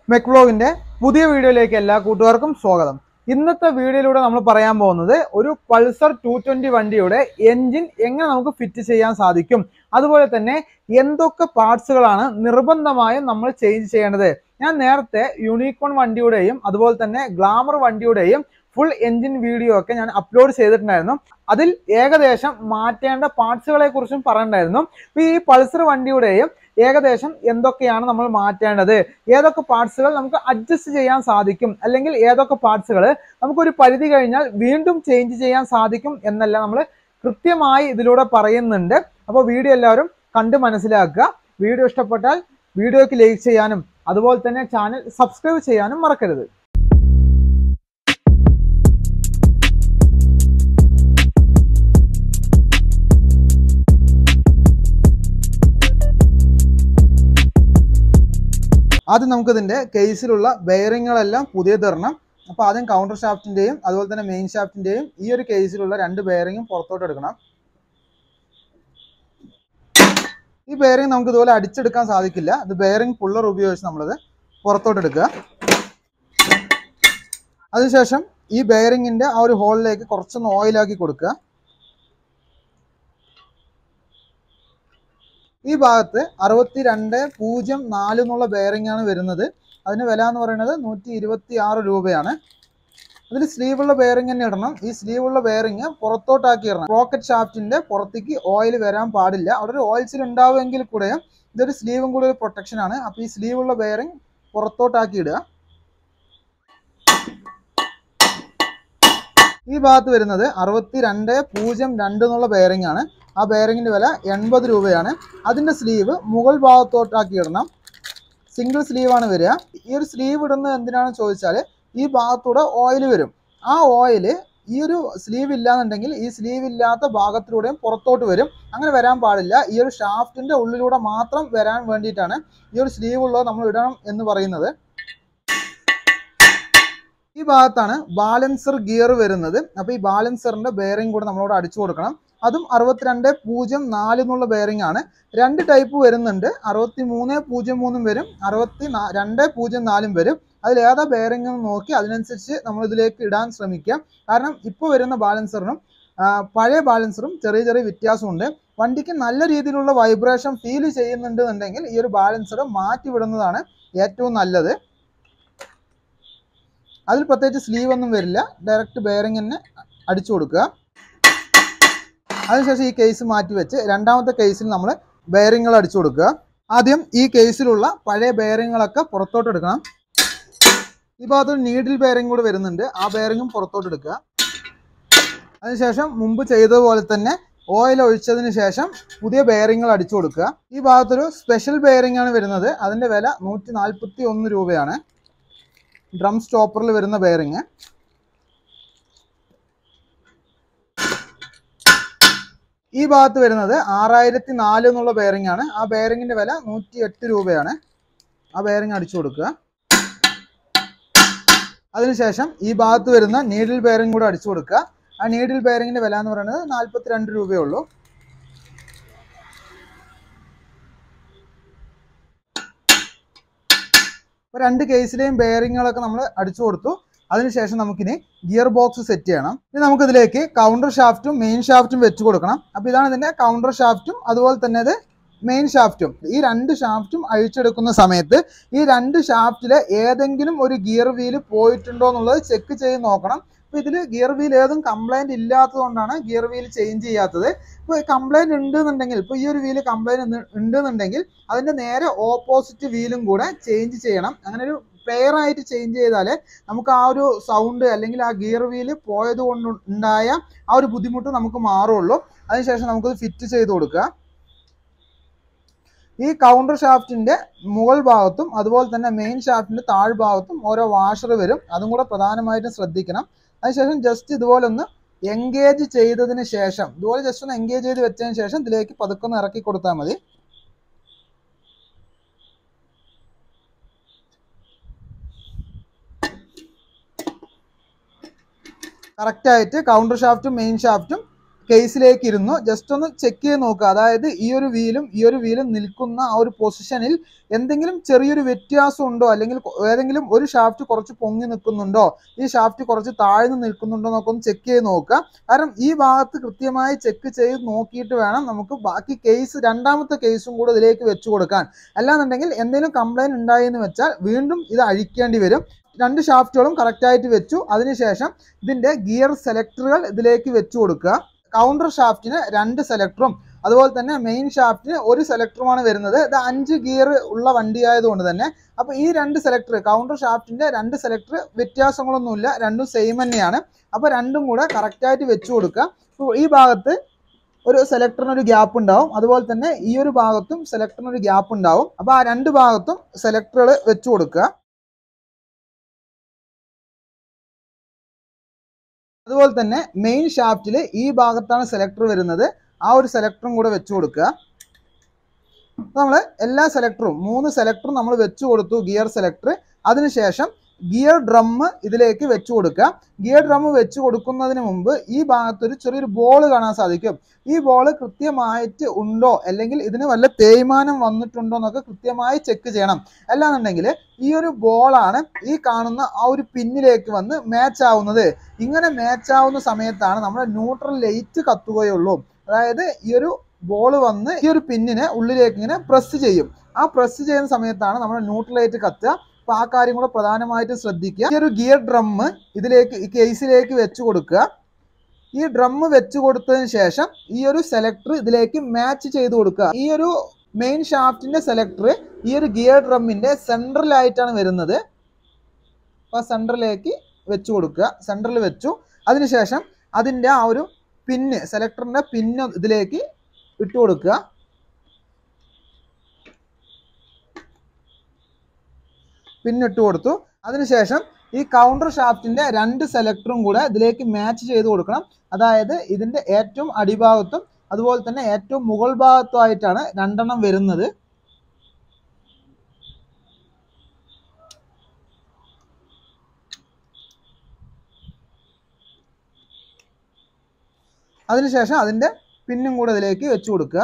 മെക് വ്ലോഗിന്റെ പുതിയ വീഡിയോയിലേക്ക് എല്ലാ കൂട്ടുകാർക്കും സ്വാഗതം ഇന്നത്തെ വീഡിയോയിലൂടെ നമ്മൾ പറയാൻ പോകുന്നത് ഒരു പൾസർ ടു ട്വന്റി വണ്ടിയുടെ എൻജിൻ എങ്ങനെ നമുക്ക് ഫിറ്റ് ചെയ്യാൻ സാധിക്കും അതുപോലെ തന്നെ എന്തൊക്കെ പാർട്സുകളാണ് നിർബന്ധമായും നമ്മൾ ചേഞ്ച് ചെയ്യേണ്ടത് ഞാൻ നേരത്തെ യൂണിക്കോൺ വണ്ടിയുടെയും അതുപോലെ തന്നെ ഗ്ലാമർ വണ്ടിയുടെയും ഫുൾ എൻജിൻ വീഡിയോ ഒക്കെ ഞാൻ അപ്ലോഡ് ചെയ്തിട്ടുണ്ടായിരുന്നു അതിൽ ഏകദേശം മാറ്റേണ്ട പാർട്സുകളെ കുറിച്ചും പറയണ്ടായിരുന്നു അപ്പൊ ഈ പൾസർ വണ്ടിയുടെയും ഏകദേശം എന്തൊക്കെയാണ് നമ്മൾ മാറ്റേണ്ടത് ഏതൊക്കെ പാർട്സുകൾ നമുക്ക് അഡ്ജസ്റ്റ് ചെയ്യാൻ സാധിക്കും അല്ലെങ്കിൽ ഏതൊക്കെ പാർട്സുകൾ നമുക്കൊരു പരിധി കഴിഞ്ഞാൽ വീണ്ടും ചേഞ്ച് ചെയ്യാൻ സാധിക്കും എന്നെല്ലാം നമ്മൾ കൃത്യമായി ഇതിലൂടെ പറയുന്നുണ്ട് അപ്പോൾ വീഡിയോ എല്ലാവരും കണ്ട് മനസ്സിലാക്കുക വീഡിയോ ഇഷ്ടപ്പെട്ടാൽ വീഡിയോയ്ക്ക് ലൈക്ക് ചെയ്യാനും അതുപോലെ തന്നെ ചാനൽ സബ്സ്ക്രൈബ് ചെയ്യാനും മറക്കരുത് ആദ്യം നമുക്കിതിന്റെ കേസിലുള്ള ബെയറിങ്ങുകളെല്ലാം പുതിയ തരണം അപ്പോൾ ആദ്യം കൗണ്ടർ ഷാഫ്റ്റിന്റെയും അതുപോലെ തന്നെ മെയിൻ ഷാഫ്റ്റിന്റെയും ഈ ഒരു കേസിലുള്ള രണ്ട് ബെയറിങ്ങും പുറത്തോട്ട് എടുക്കണം ഈ ബെയറിംഗ് നമുക്ക് ഇതുപോലെ അടിച്ചെടുക്കാൻ സാധിക്കില്ല ഇത് ബെയറിംഗ് പുള്ളർ ഉപയോഗിച്ച് നമ്മളിത് പുറത്തോട്ട് എടുക്കുക അതിനുശേഷം ഈ ബെയറിങ്ങിന്റെ ആ ഒരു ഹോളിലേക്ക് കുറച്ചൊന്ന് ഓയിലാക്കി കൊടുക്കുക ഈ ഭാഗത്ത് അറുപത്തി രണ്ട് പൂജ്യം നാല് എന്നുള്ള ബെയറിംഗ് ആണ് വരുന്നത് അതിന് വില എന്ന് പറയുന്നത് നൂറ്റി ഇരുപത്തി ആറ് രൂപയാണ് അതിൽ സ്ലീവുള്ള ബെയറിംഗ് തന്നെ ഇടണം ഈ സ്ലീവുള്ള ബെയറിംഗ് പുറത്തോട്ടാക്കി ഇടണം റോക്കറ്റ് ഷാഫ്റ്റിന്റെ പുറത്തേക്ക് ഓയിൽ വരാൻ പാടില്ല അവിടെ ഒരു ഓയിൽ സീൽ ഉണ്ടാവുമെങ്കിൽ കൂടെ ഇതൊരു സ്ലീവും കൂടെ ഒരു പ്രൊട്ടക്ഷൻ ആണ് അപ്പോൾ ഈ സ്ലീവുള്ള ബെയറിംഗ് പുറത്തോട്ടാക്കി ഇടുക ഈ ഭാഗത്ത് വരുന്നത് അറുപത്തി രണ്ട് പൂജ്യം രണ്ട് എന്നുള്ള ബെയറിംഗ് ആണ് ആ ബെയറിങ്ങിന്റെ വില എൺപത് രൂപയാണ് അതിന്റെ സ്ലീവ് മുകൾ ഭാഗത്തോട്ടാക്കി ഇടണം സിംഗിൾ സ്ലീവ് ആണ് വരിക ഈ ഒരു സ്ലീവ് ഇടുന്നത് എന്തിനാണെന്ന് ചോദിച്ചാൽ ഈ ഭാഗത്തൂടെ ഓയിൽ വരും ആ ഓയിൽ ഈ ഒരു സ്ലീവ് ഇല്ലാന്നുണ്ടെങ്കിൽ ഈ സ്ലീവ് ഇല്ലാത്ത ഭാഗത്തിലൂടെയും പുറത്തോട്ട് വരും അങ്ങനെ വരാൻ പാടില്ല ഈ ഒരു ഷാഫ്റ്റിന്റെ ഉള്ളിലൂടെ മാത്രം വരാൻ വേണ്ടിയിട്ടാണ് ഈ ഒരു സ്ലീവ് ഉള്ളത് നമ്മൾ ഇടണം എന്ന് പറയുന്നത് ഈ ഭാഗത്താണ് ബാലൻസർ ഗിയർ വരുന്നത് അപ്പോൾ ഈ ബാലൻസറിന്റെ ബെയറിംഗ് കൂടെ നമ്മളോട് അടിച്ചു കൊടുക്കണം അതും അറുപത്തിരണ്ട് പൂജ്യം നാല് എന്നുള്ള ബെയറിംഗ് ആണ് രണ്ട് ടൈപ്പ് വരുന്നുണ്ട് അറുപത്തി മൂന്ന് പൂജ്യം മൂന്നും വരും അറുപത്തി രണ്ട് പൂജ്യം നാലും വരും അതിൽ ഏതാ ബെയറിംഗ് എന്ന് നോക്കി അതിനനുസരിച്ച് നമ്മൾ ഇതിലേക്ക് ഇടാൻ ശ്രമിക്കുക കാരണം ഇപ്പോൾ വരുന്ന ബാലൻസറിനും പഴയ ബാലൻസറും ചെറിയ ചെറിയ വ്യത്യാസമുണ്ട് വണ്ടിക്ക് നല്ല രീതിയിലുള്ള വൈബ്രേഷൻ ഫീൽ ചെയ്യുന്നുണ്ടെന്നുണ്ടെങ്കിൽ ഈ ഒരു ബാലൻസർ മാറ്റി വിടുന്നതാണ് ഏറ്റവും നല്ലത് അതിൽ പ്രത്യേകിച്ച് സ്ലീവ് ഒന്നും വരില്ല ഡയറക്റ്റ് ബെയറിംഗ് തന്നെ അടിച്ചു കൊടുക്കുക അതിനുശേഷം ഈ കേസ് മാറ്റി വെച്ച് രണ്ടാമത്തെ കേസിൽ നമ്മൾ ബെയറിങ്ങൾ അടിച്ചു കൊടുക്കുക ആദ്യം ഈ കേസിലുള്ള പഴയ ബെയറിങ്ങളൊക്കെ പുറത്തോട്ട് എടുക്കണം ഈ ഭാഗത്ത് നീഡിൽ ബെയറിംഗ് കൂടെ വരുന്നുണ്ട് ആ ബെയറിങ്ങും പുറത്തോട്ട് എടുക്കുക അതിനുശേഷം മുമ്പ് ചെയ്തതുപോലെ തന്നെ ഓയിൽ ഒഴിച്ചതിന് ശേഷം പുതിയ ബെയറിങ്ങൾ അടിച്ചു കൊടുക്കുക ഈ ഭാഗത്തൊരു സ്പെഷ്യൽ ബെയറിംഗ് ആണ് വരുന്നത് അതിന്റെ വില നൂറ്റി നാൽപ്പത്തി ഒന്ന് രൂപയാണ് ഡ്രം സ്റ്റോപ്പറിൽ വരുന്ന ബെയറിങ് ഈ ഭാഗത്ത് വരുന്നത് ആറായിരത്തി നാല് എന്നുള്ള ബെയറിംഗ് ആണ് ആ ബെയറിങ്ങിന്റെ വില നൂറ്റി എട്ട് രൂപയാണ് ആ ബെയറിംഗ് അടിച്ചു കൊടുക്കുക അതിനുശേഷം ഈ ഭാഗത്ത് വരുന്ന നീഡിൽ ബെയറിംഗ് കൂടെ അടിച്ചു കൊടുക്കുക ആ നീഡിൽ ബെയറിങ്ങിന്റെ വില എന്ന് പറയുന്നത് നാൽപ്പത്തി രണ്ട് രൂപയേ ഉള്ളൂ അപ്പോൾ രണ്ട് കേസിലെയും ബെയറിങ്ങുകളൊക്കെ നമ്മൾ അടിച്ചു കൊടുത്തു അതിനുശേഷം നമുക്കിനി ഗിയർ ബോക്സ് സെറ്റ് ചെയ്യണം ഇനി നമുക്ക് ഇതിലേക്ക് കൗണ്ടർ ഷാഫ്റ്റും മെയിൻ ഷാഫ്റ്റും വെച്ച് കൊടുക്കണം അപ്പോൾ ഇതാണ് ഇതിന്റെ കൗണ്ടർ ഷാഫ്റ്റും അതുപോലെ തന്നെ ഇത് മെയിൻ ഷാഫ്റ്റും ഈ രണ്ട് ഷാഫ്റ്റും അഴിച്ചെടുക്കുന്ന സമയത്ത് ഈ രണ്ട് ഷാഫ്റ്റിൽ ഏതെങ്കിലും ഒരു ഗിയർ വീല് പോയിട്ടുണ്ടോ എന്നുള്ളത് ചെക്ക് ചെയ്ത് നോക്കണം അപ്പോൾ ഇതിൽ ഗിയർ വീൽ ഏതും കംപ്ലൈന്റ് ഇല്ലാത്തതുകൊണ്ടാണ് ഗിയർ വീൽ ചേഞ്ച് ചെയ്യാത്തത് ഇപ്പോൾ കംപ്ലൈന്റ് ഉണ്ടെന്നുണ്ടെങ്കിൽ ഇപ്പോൾ ഈ ഒരു വീല് കംപ്ലൈന്റ് ഉണ്ടെന്നുണ്ടെങ്കിൽ അതിന്റെ നേരെ ഓപ്പോസിറ്റ് വീലും കൂടെ ചേഞ്ച് ചെയ്യണം അങ്ങനെ ഒരു പെയർ ആയിട്ട് ചേഞ്ച് ചെയ്താലേ നമുക്ക് ആ ഒരു സൗണ്ട് അല്ലെങ്കിൽ ആ ഗിയർ വീല് പോയത് കൊണ്ട് ഉണ്ടായ ആ ഒരു ബുദ്ധിമുട്ട് നമുക്ക് മാറുള്ളൂ അതിനുശേഷം നമുക്കത് ഫിറ്റ് ചെയ്ത് കൊടുക്കുക ഈ കൗണ്ടർ ഷാഫ്റ്റിന്റെ മുകൾ ഭാഗത്തും അതുപോലെ തന്നെ മെയിൻ ഷാഫ്റ്റിന്റെ താഴ്ഭാഗത്തും ഓരോ വാഷർ വരും അതും കൂടെ പ്രധാനമായിട്ടും ശ്രദ്ധിക്കണം അതിനുശേഷം ജസ്റ്റ് ഇതുപോലെ ഒന്ന് എൻഗേജ് ചെയ്തതിന് ശേഷം ഇതുപോലെ ജസ്റ്റ് ഒന്ന് എൻഗേജ് ചെയ്ത് വെച്ചതിന് ശേഷം ഇതിലേക്ക് പതുക്കെ ഒന്ന് ഇറക്കി കൊടുത്താൽ മതി കറക്റ്റായിട്ട് കൗണ്ടർ ഷാഫ്റ്റും മെയിൻ ഷാഫ്റ്റും കേസിലേക്ക് ഇരുന്നു ജസ്റ്റ് ഒന്ന് ചെക്ക് ചെയ്ത് നോക്കുക അതായത് ഈ ഒരു വീലും ഈ ഒരു വീലും നിൽക്കുന്ന ആ ഒരു പൊസിഷനിൽ എന്തെങ്കിലും ചെറിയൊരു വ്യത്യാസം ഉണ്ടോ അല്ലെങ്കിൽ കൊ- ഏതെങ്കിലും ഒരു ഷാഫ്റ്റ് കുറച്ച് പൊങ്ങി നിൽക്കുന്നുണ്ടോ ഈ ഷാഫ്റ്റ് കുറച്ച് താഴ്ന്നു നിൽക്കുന്നുണ്ടോ എന്നൊക്കെ ഒന്ന് ചെക്ക് ചെയ്ത് നോക്കുക കാരണം ഈ ഭാഗത്ത് കൃത്യമായി ചെക്ക് ചെയ്ത് നോക്കിയിട്ട് വേണം നമുക്ക് ബാക്കി കേസ് രണ്ടാമത്തെ കേസും കൂടെ ഇതിലേക്ക് വെച്ച് കൊടുക്കാൻ അല്ലാന്നുണ്ടെങ്കിൽ എന്തെങ്കിലും കംപ്ലൈന്റ് ഉണ്ടായി എന്ന് വെച്ചാൽ വീണ്ടും ഇത് അഴിക്കേണ്ടി വരും രണ്ട് ഷാഫ്റ്റുകളും കറക്റ്റായിട്ട് വെച്ചു അതിനുശേഷം ഇതിന്റെ ഗിയർ സെലക്ടറുകൾ ഇതിലേക്ക് വെച്ചു കൊടുക്കുക കൗണ്ടർ ഷാഫ്റ്റിന് രണ്ട് സെലക്ടറും അതുപോലെ തന്നെ മെയിൻ ഷാഫ്റ്റിന് ഒരു സെലക്ടറുമാണ് വരുന്നത് ഇത് അഞ്ച് ഗിയർ ഉള്ള വണ്ടി ആയതുകൊണ്ട് തന്നെ അപ്പോൾ ഈ രണ്ട് സെലക്ടർ കൗണ്ടർ ഷാഫ്റ്റിന്റെ രണ്ട് സെലക്ടർ വ്യത്യാസങ്ങളൊന്നുമില്ല രണ്ടും സെയിം തന്നെയാണ് അപ്പോൾ രണ്ടും കൂടെ കറക്റ്റായിട്ട് വെച്ചു കൊടുക്കുക അപ്പോൾ ഈ ഭാഗത്ത് ഒരു സെലക്ടറിന് ഒരു ഗ്യാപ്പ് ഉണ്ടാവും അതുപോലെ തന്നെ ഈ ഒരു ഭാഗത്തും സെലക്ടറിന് ഒരു ഗ്യാപ്പ് ഉണ്ടാവും അപ്പോൾ ആ രണ്ട് ഭാഗത്തും സെലക്ടറുകൾ വെച്ചു കൊടുക്കുക അതുപോലെ തന്നെ മെയിൻ ഷാഫ്റ്റിൽ ഈ ഭാഗത്താണ് സെലക്ടർ വരുന്നത് ആ ഒരു സെലക്ടറും കൂടെ വെച്ചു കൊടുക്കുക നമ്മൾ എല്ലാ സെലക്ടറും മൂന്ന് സെലക്ടറും നമ്മൾ വെച്ചു കൊടുത്തു ഗിയർ സെലക്ടർ അതിനുശേഷം ഗിയർ ഡ്രം ഇതിലേക്ക് വെച്ചു കൊടുക്കുക ഗിയർ ഡ്രം വെച്ച് കൊടുക്കുന്നതിന് മുമ്പ് ഈ ഭാഗത്തൊരു ചെറിയൊരു ബോൾ കാണാൻ സാധിക്കും ഈ ബോൾ കൃത്യമായിട്ട് ഉണ്ടോ അല്ലെങ്കിൽ ഇതിന് വല്ല തേയ്മാനം വന്നിട്ടുണ്ടോ എന്നൊക്കെ കൃത്യമായി ചെക്ക് ചെയ്യണം അല്ലാന്നുണ്ടെങ്കിൽ ഈ ഒരു ബോളാണ് ഈ കാണുന്ന ആ ഒരു പിന്നിലേക്ക് വന്ന് മാച്ച് ആവുന്നത് ഇങ്ങനെ മാച്ച് ആവുന്ന സമയത്താണ് നമ്മുടെ ന്യൂട്രൽ ലൈറ്റ് കത്തുകയുള്ളൂ അതായത് ഈ ഒരു ബോൾ വന്ന് ഈ ഒരു പിന്നിനെ ഉള്ളിലേക്ക് ഇങ്ങനെ പ്രസ് ചെയ്യും ആ പ്രസ് ചെയ്യുന്ന സമയത്താണ് നമ്മുടെ ന്യൂട്രൽ ലൈറ്റ് കത്തുക അപ്പൊ ആ കാര്യം കൂടെ പ്രധാനമായിട്ട് ശ്രദ്ധിക്കുക ഈ ഒരു ഗിയർ ഡ്രം ഇതിലേക്ക് ഈ കേസിലേക്ക് വെച്ച് കൊടുക്കുക ഈ ഡ്രം വെച്ച് കൊടുത്തതിന് ശേഷം ഈ ഒരു സെലക്ടർ ഇതിലേക്ക് മാച്ച് ചെയ്ത് കൊടുക്കുക ഈ ഒരു മെയിൻ ഷാഫ്റ്റിന്റെ സെലക്ടർ ഈ ഒരു ഗിയർ ഡ്രമ്മിന്റെ സെൻട്രലായിട്ടാണ് വരുന്നത് അപ്പോൾ സെൻട്രലിലേക്ക് വെച്ച് കൊടുക്കുക സെൻട്രൽ വെച്ചു അതിനുശേഷം അതിൻ്റെ ആ ഒരു പിന്ന് സെലക്ടറിന്റെ പിന്ന് ഇതിലേക്ക് ഇട്ട് കൊടുക്കുക പിന്നിട്ട് കൊടുത്തു അതിനുശേഷം ഈ കൗണ്ടർ ഷാഫ്റ്റിന്റെ രണ്ട് സെലക്ടറും കൂടെ ഇതിലേക്ക് മാച്ച് ചെയ്ത് കൊടുക്കണം അതായത് ഇതിന്റെ ഏറ്റവും അടിഭാഗത്തും അതുപോലെ തന്നെ ഏറ്റവും മുകൾ ഭാഗത്തുമായിട്ടാണ് രണ്ടെണ്ണം വരുന്നത് അതിനുശേഷം അതിന്റെ പിന്നും കൂടെ ഇതിലേക്ക് വെച്ച് കൊടുക്കുക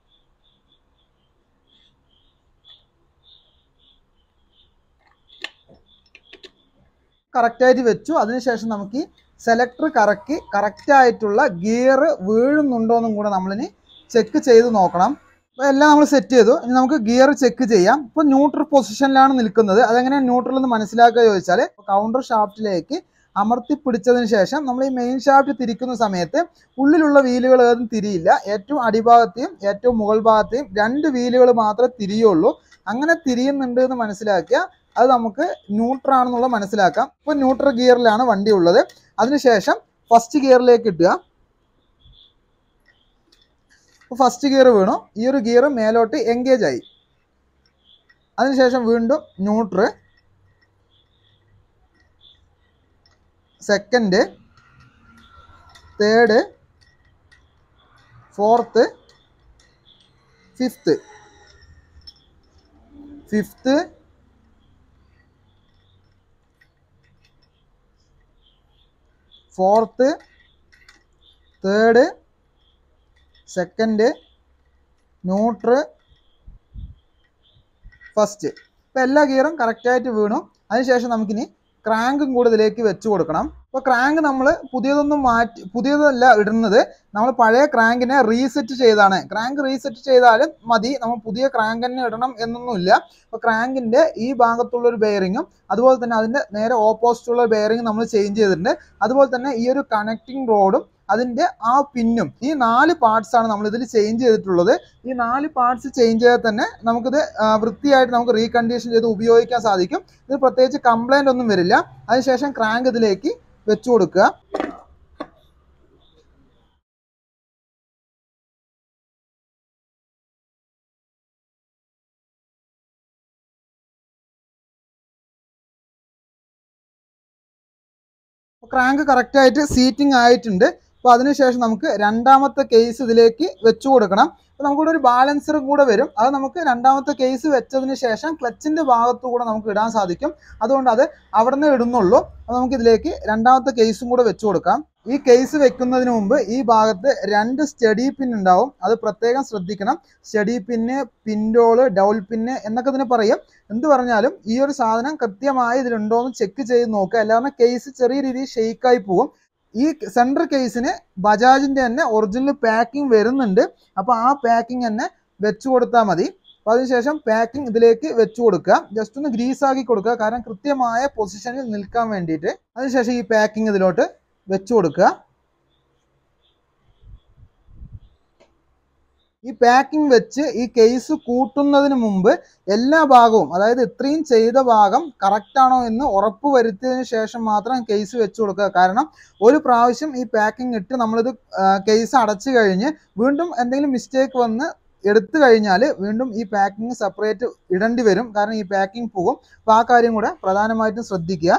കറക്റ്റായിട്ട് വെച്ചു അതിനുശേഷം നമുക്ക് ഈ സെലക്ടർ കറക്കി കറക്റ്റായിട്ടുള്ള ഗിയർ വീഴുന്നുണ്ടോ എന്നും കൂടെ നമ്മളിനി ചെക്ക് ചെയ്ത് നോക്കണം അപ്പോൾ എല്ലാം നമ്മൾ സെറ്റ് ചെയ്തു ഇനി നമുക്ക് ഗിയർ ചെക്ക് ചെയ്യാം ഇപ്പോൾ ന്യൂട്രൽ പൊസിഷനിലാണ് നിൽക്കുന്നത് അതെങ്ങനെ ന്യൂട്രൽ എന്ന് മനസ്സിലാക്കുക ചോദിച്ചാൽ കൗണ്ടർ ഷാഫ്റ്റിലേക്ക് അമർത്തി പിടിച്ചതിന് ശേഷം നമ്മൾ ഈ മെയിൻ ഷാഫ്റ്റ് തിരിക്കുന്ന സമയത്ത് ഉള്ളിലുള്ള വീലുകൾ ഏതും തിരിയില്ല ഏറ്റവും അടിഭാഗത്തെയും ഏറ്റവും മുകൾ ഭാഗത്തെയും രണ്ട് വീലുകൾ മാത്രമേ തിരിയുള്ളൂ അങ്ങനെ തിരിയുന്നുണ്ട് എന്ന് മനസ്സിലാക്കിയ അത് നമുക്ക് ന്യൂട്രൽ ആണെന്നുള്ള മനസ്സിലാക്കാം ഇപ്പോൾ ന്യൂട്രൽ ഗിയറിലാണ് വണ്ടി ഉള്ളത് അതിനുശേഷം ഫസ്റ്റ് ഗിയറിലേക്ക് ഇട്ടുക ഇപ്പോൾ ഫസ്റ്റ് ഗിയർ വീണു ഈ ഒരു ഗിയർ മേലോട്ട് എൻഗേജ് ആയി അതിനുശേഷം വീണ്ടും neutral second third fourth fifth fifth fourth third second neutral first ഇപ്പം എല്ലാ ഗിയറും കറക്റ്റായിട്ട് വീണു അതിനുശേഷം നമുക്കിനി ക്രാങ്കും കൂടെ ഇതിലേക്ക് വെച്ച് കൊടുക്കണം ഇപ്പോൾ ക്രാങ്ക് നമ്മൾ പുതിയതൊന്നും മാറ്റി പുതിയതല്ല ഇടുന്നത് നമ്മൾ പഴയ ക്രാങ്കിനെ റീസെറ്റ് ചെയ്താണ് ക്രാങ്ക് റീസെറ്റ് ചെയ്താലും മതി നമ്മൾ പുതിയ ക്രാങ്ക് തന്നെ ഇടണം എന്നൊന്നുമില്ല അപ്പോൾ ക്രാങ്കിന്റെ ഈ ഭാഗത്തുള്ള ഒരു ബെയറിങ്ങും അതുപോലെ തന്നെ അതിന്റെ നേരെ ഓപ്പോസിറ്റുള്ള ബെയറിങ് നമ്മൾ ചേഞ്ച് ചെയ്തിട്ടുണ്ട് അതുപോലെ തന്നെ ഈ ഒരു കണക്റ്റിംഗ് റോഡും അതിന്റെ ആ പിന്നും ഈ നാല് പാർട്സ് ആണ് നമ്മൾ ഇതിൽ ചേഞ്ച് ചെയ്തിട്ടുള്ളത് ഈ നാല് പാർട്സ് ചേഞ്ച് ചെയ്താൽ തന്നെ നമുക്കിത് ആ, വൃത്തിയായിട്ട് നമുക്ക് റീകണ്ടീഷൻ ചെയ്ത് ഉപയോഗിക്കാൻ സാധിക്കും ഇത് പ്രത്യേകിച്ച് കംപ്ലൈന്റ് ഒന്നും വരില്ല അതിനുശേഷം ക്രാങ്ക് ഇതിലേക്ക് വെച്ചു കൊടുക്കുക ക്രാങ്ക് കറക്റ്റ് ആയിട്ട് സീറ്റിംഗ് ആയിട്ടുണ്ട് അപ്പോൾ അതിനുശേഷം നമുക്ക് രണ്ടാമത്തെ കേസ് ഇതിലേക്ക് വെച്ചു കൊടുക്കണം അപ്പോൾ നമുക്കിവിടെ ഒരു ബാലൻസർ കൂടെ വരും അത് നമുക്ക് രണ്ടാമത്തെ കേസ് വെച്ചതിന് ശേഷം ക്ലച്ചിന്റെ ഭാഗത്തു കൂടെ നമുക്ക് ഇടാൻ സാധിക്കും അതുകൊണ്ട് അത് അവിടെ നിന്ന് ഇടുന്നുള്ളൂ അപ്പോൾ നമുക്ക് ഇതിലേക്ക് രണ്ടാമത്തെ കേസും കൂടെ വെച്ചു കൊടുക്കാം ഈ കേസ് വെക്കുന്നതിന് മുമ്പ് ഈ ഭാഗത്ത് രണ്ട് സ്റ്റഡി പിൻ ഉണ്ടാവും അത് പ്രത്യേകം ശ്രദ്ധിക്കണം സ്റ്റഡി പിന്ന് പിൻഡോള് ഡൗൾ പിന്ന് എന്നൊക്കെ ഇതിന് പറയും എന്ത് പറഞ്ഞാലും ഈ ഒരു സാധനം കൃത്യമായി ഇതിലുണ്ടോ എന്ന് ചെക്ക് ചെയ്ത് നോക്കുക അല്ലാതെ കേസ് ചെറിയ രീതിയിൽ ഷെയ്ക്കായി പോകും ഈ സെൻട്രൽ കേസിന് ബജാജിന്റെ തന്നെ ഒറിജിനൽ പാക്കിംഗ് വരുന്നുണ്ട് അപ്പോൾ ആ പാക്കിംഗ് തന്നെ വെച്ചു കൊടുത്താൽ മതി അപ്പോൾ അതിനുശേഷം പാക്കിംഗ് ഇതിലേക്ക് വെച്ചു കൊടുക്കുക ജസ്റ്റ് ഒന്ന് ഗ്രീസ് ആക്കി കൊടുക്കുക കാരണം കൃത്യമായ പൊസിഷനിൽ നിൽക്കാൻ വേണ്ടിയിട്ട് അതിനുശേഷം ഈ പാക്കിംഗ് ഇതിലോട്ട് വെച്ചു കൊടുക്കുക ഈ പാക്കിംഗ് വെച്ച് ഈ കേസ് കൂട്ടുന്നതിന് മുമ്പ് എല്ലാ ഭാഗവും അതായത് ഇത്രയും ചെയ്ത ഭാഗം കറക്റ്റ് ആണോ എന്ന് ഉറപ്പ് വരുത്തിയതിന് ശേഷം മാത്രം കേസ് വെച്ച് കൊടുക്കുക കാരണം ഒരു പ്രാവശ്യം ഈ പാക്കിംഗ് ഇട്ട് നമ്മളിത് കേസ് അടച്ചു കഴിഞ്ഞ് വീണ്ടും എന്തെങ്കിലും മിസ്റ്റേക്ക് വന്ന് എടുത്തു കഴിഞ്ഞാൽ വീണ്ടും ഈ പാക്കിംഗ് സെപ്പറേറ്റ് ഇടേണ്ടി വരും കാരണം ഈ പാക്കിംഗ് പോകും അപ്പോൾ ആ കാര്യം കൂടെ പ്രധാനമായിട്ടും ശ്രദ്ധിക്കുക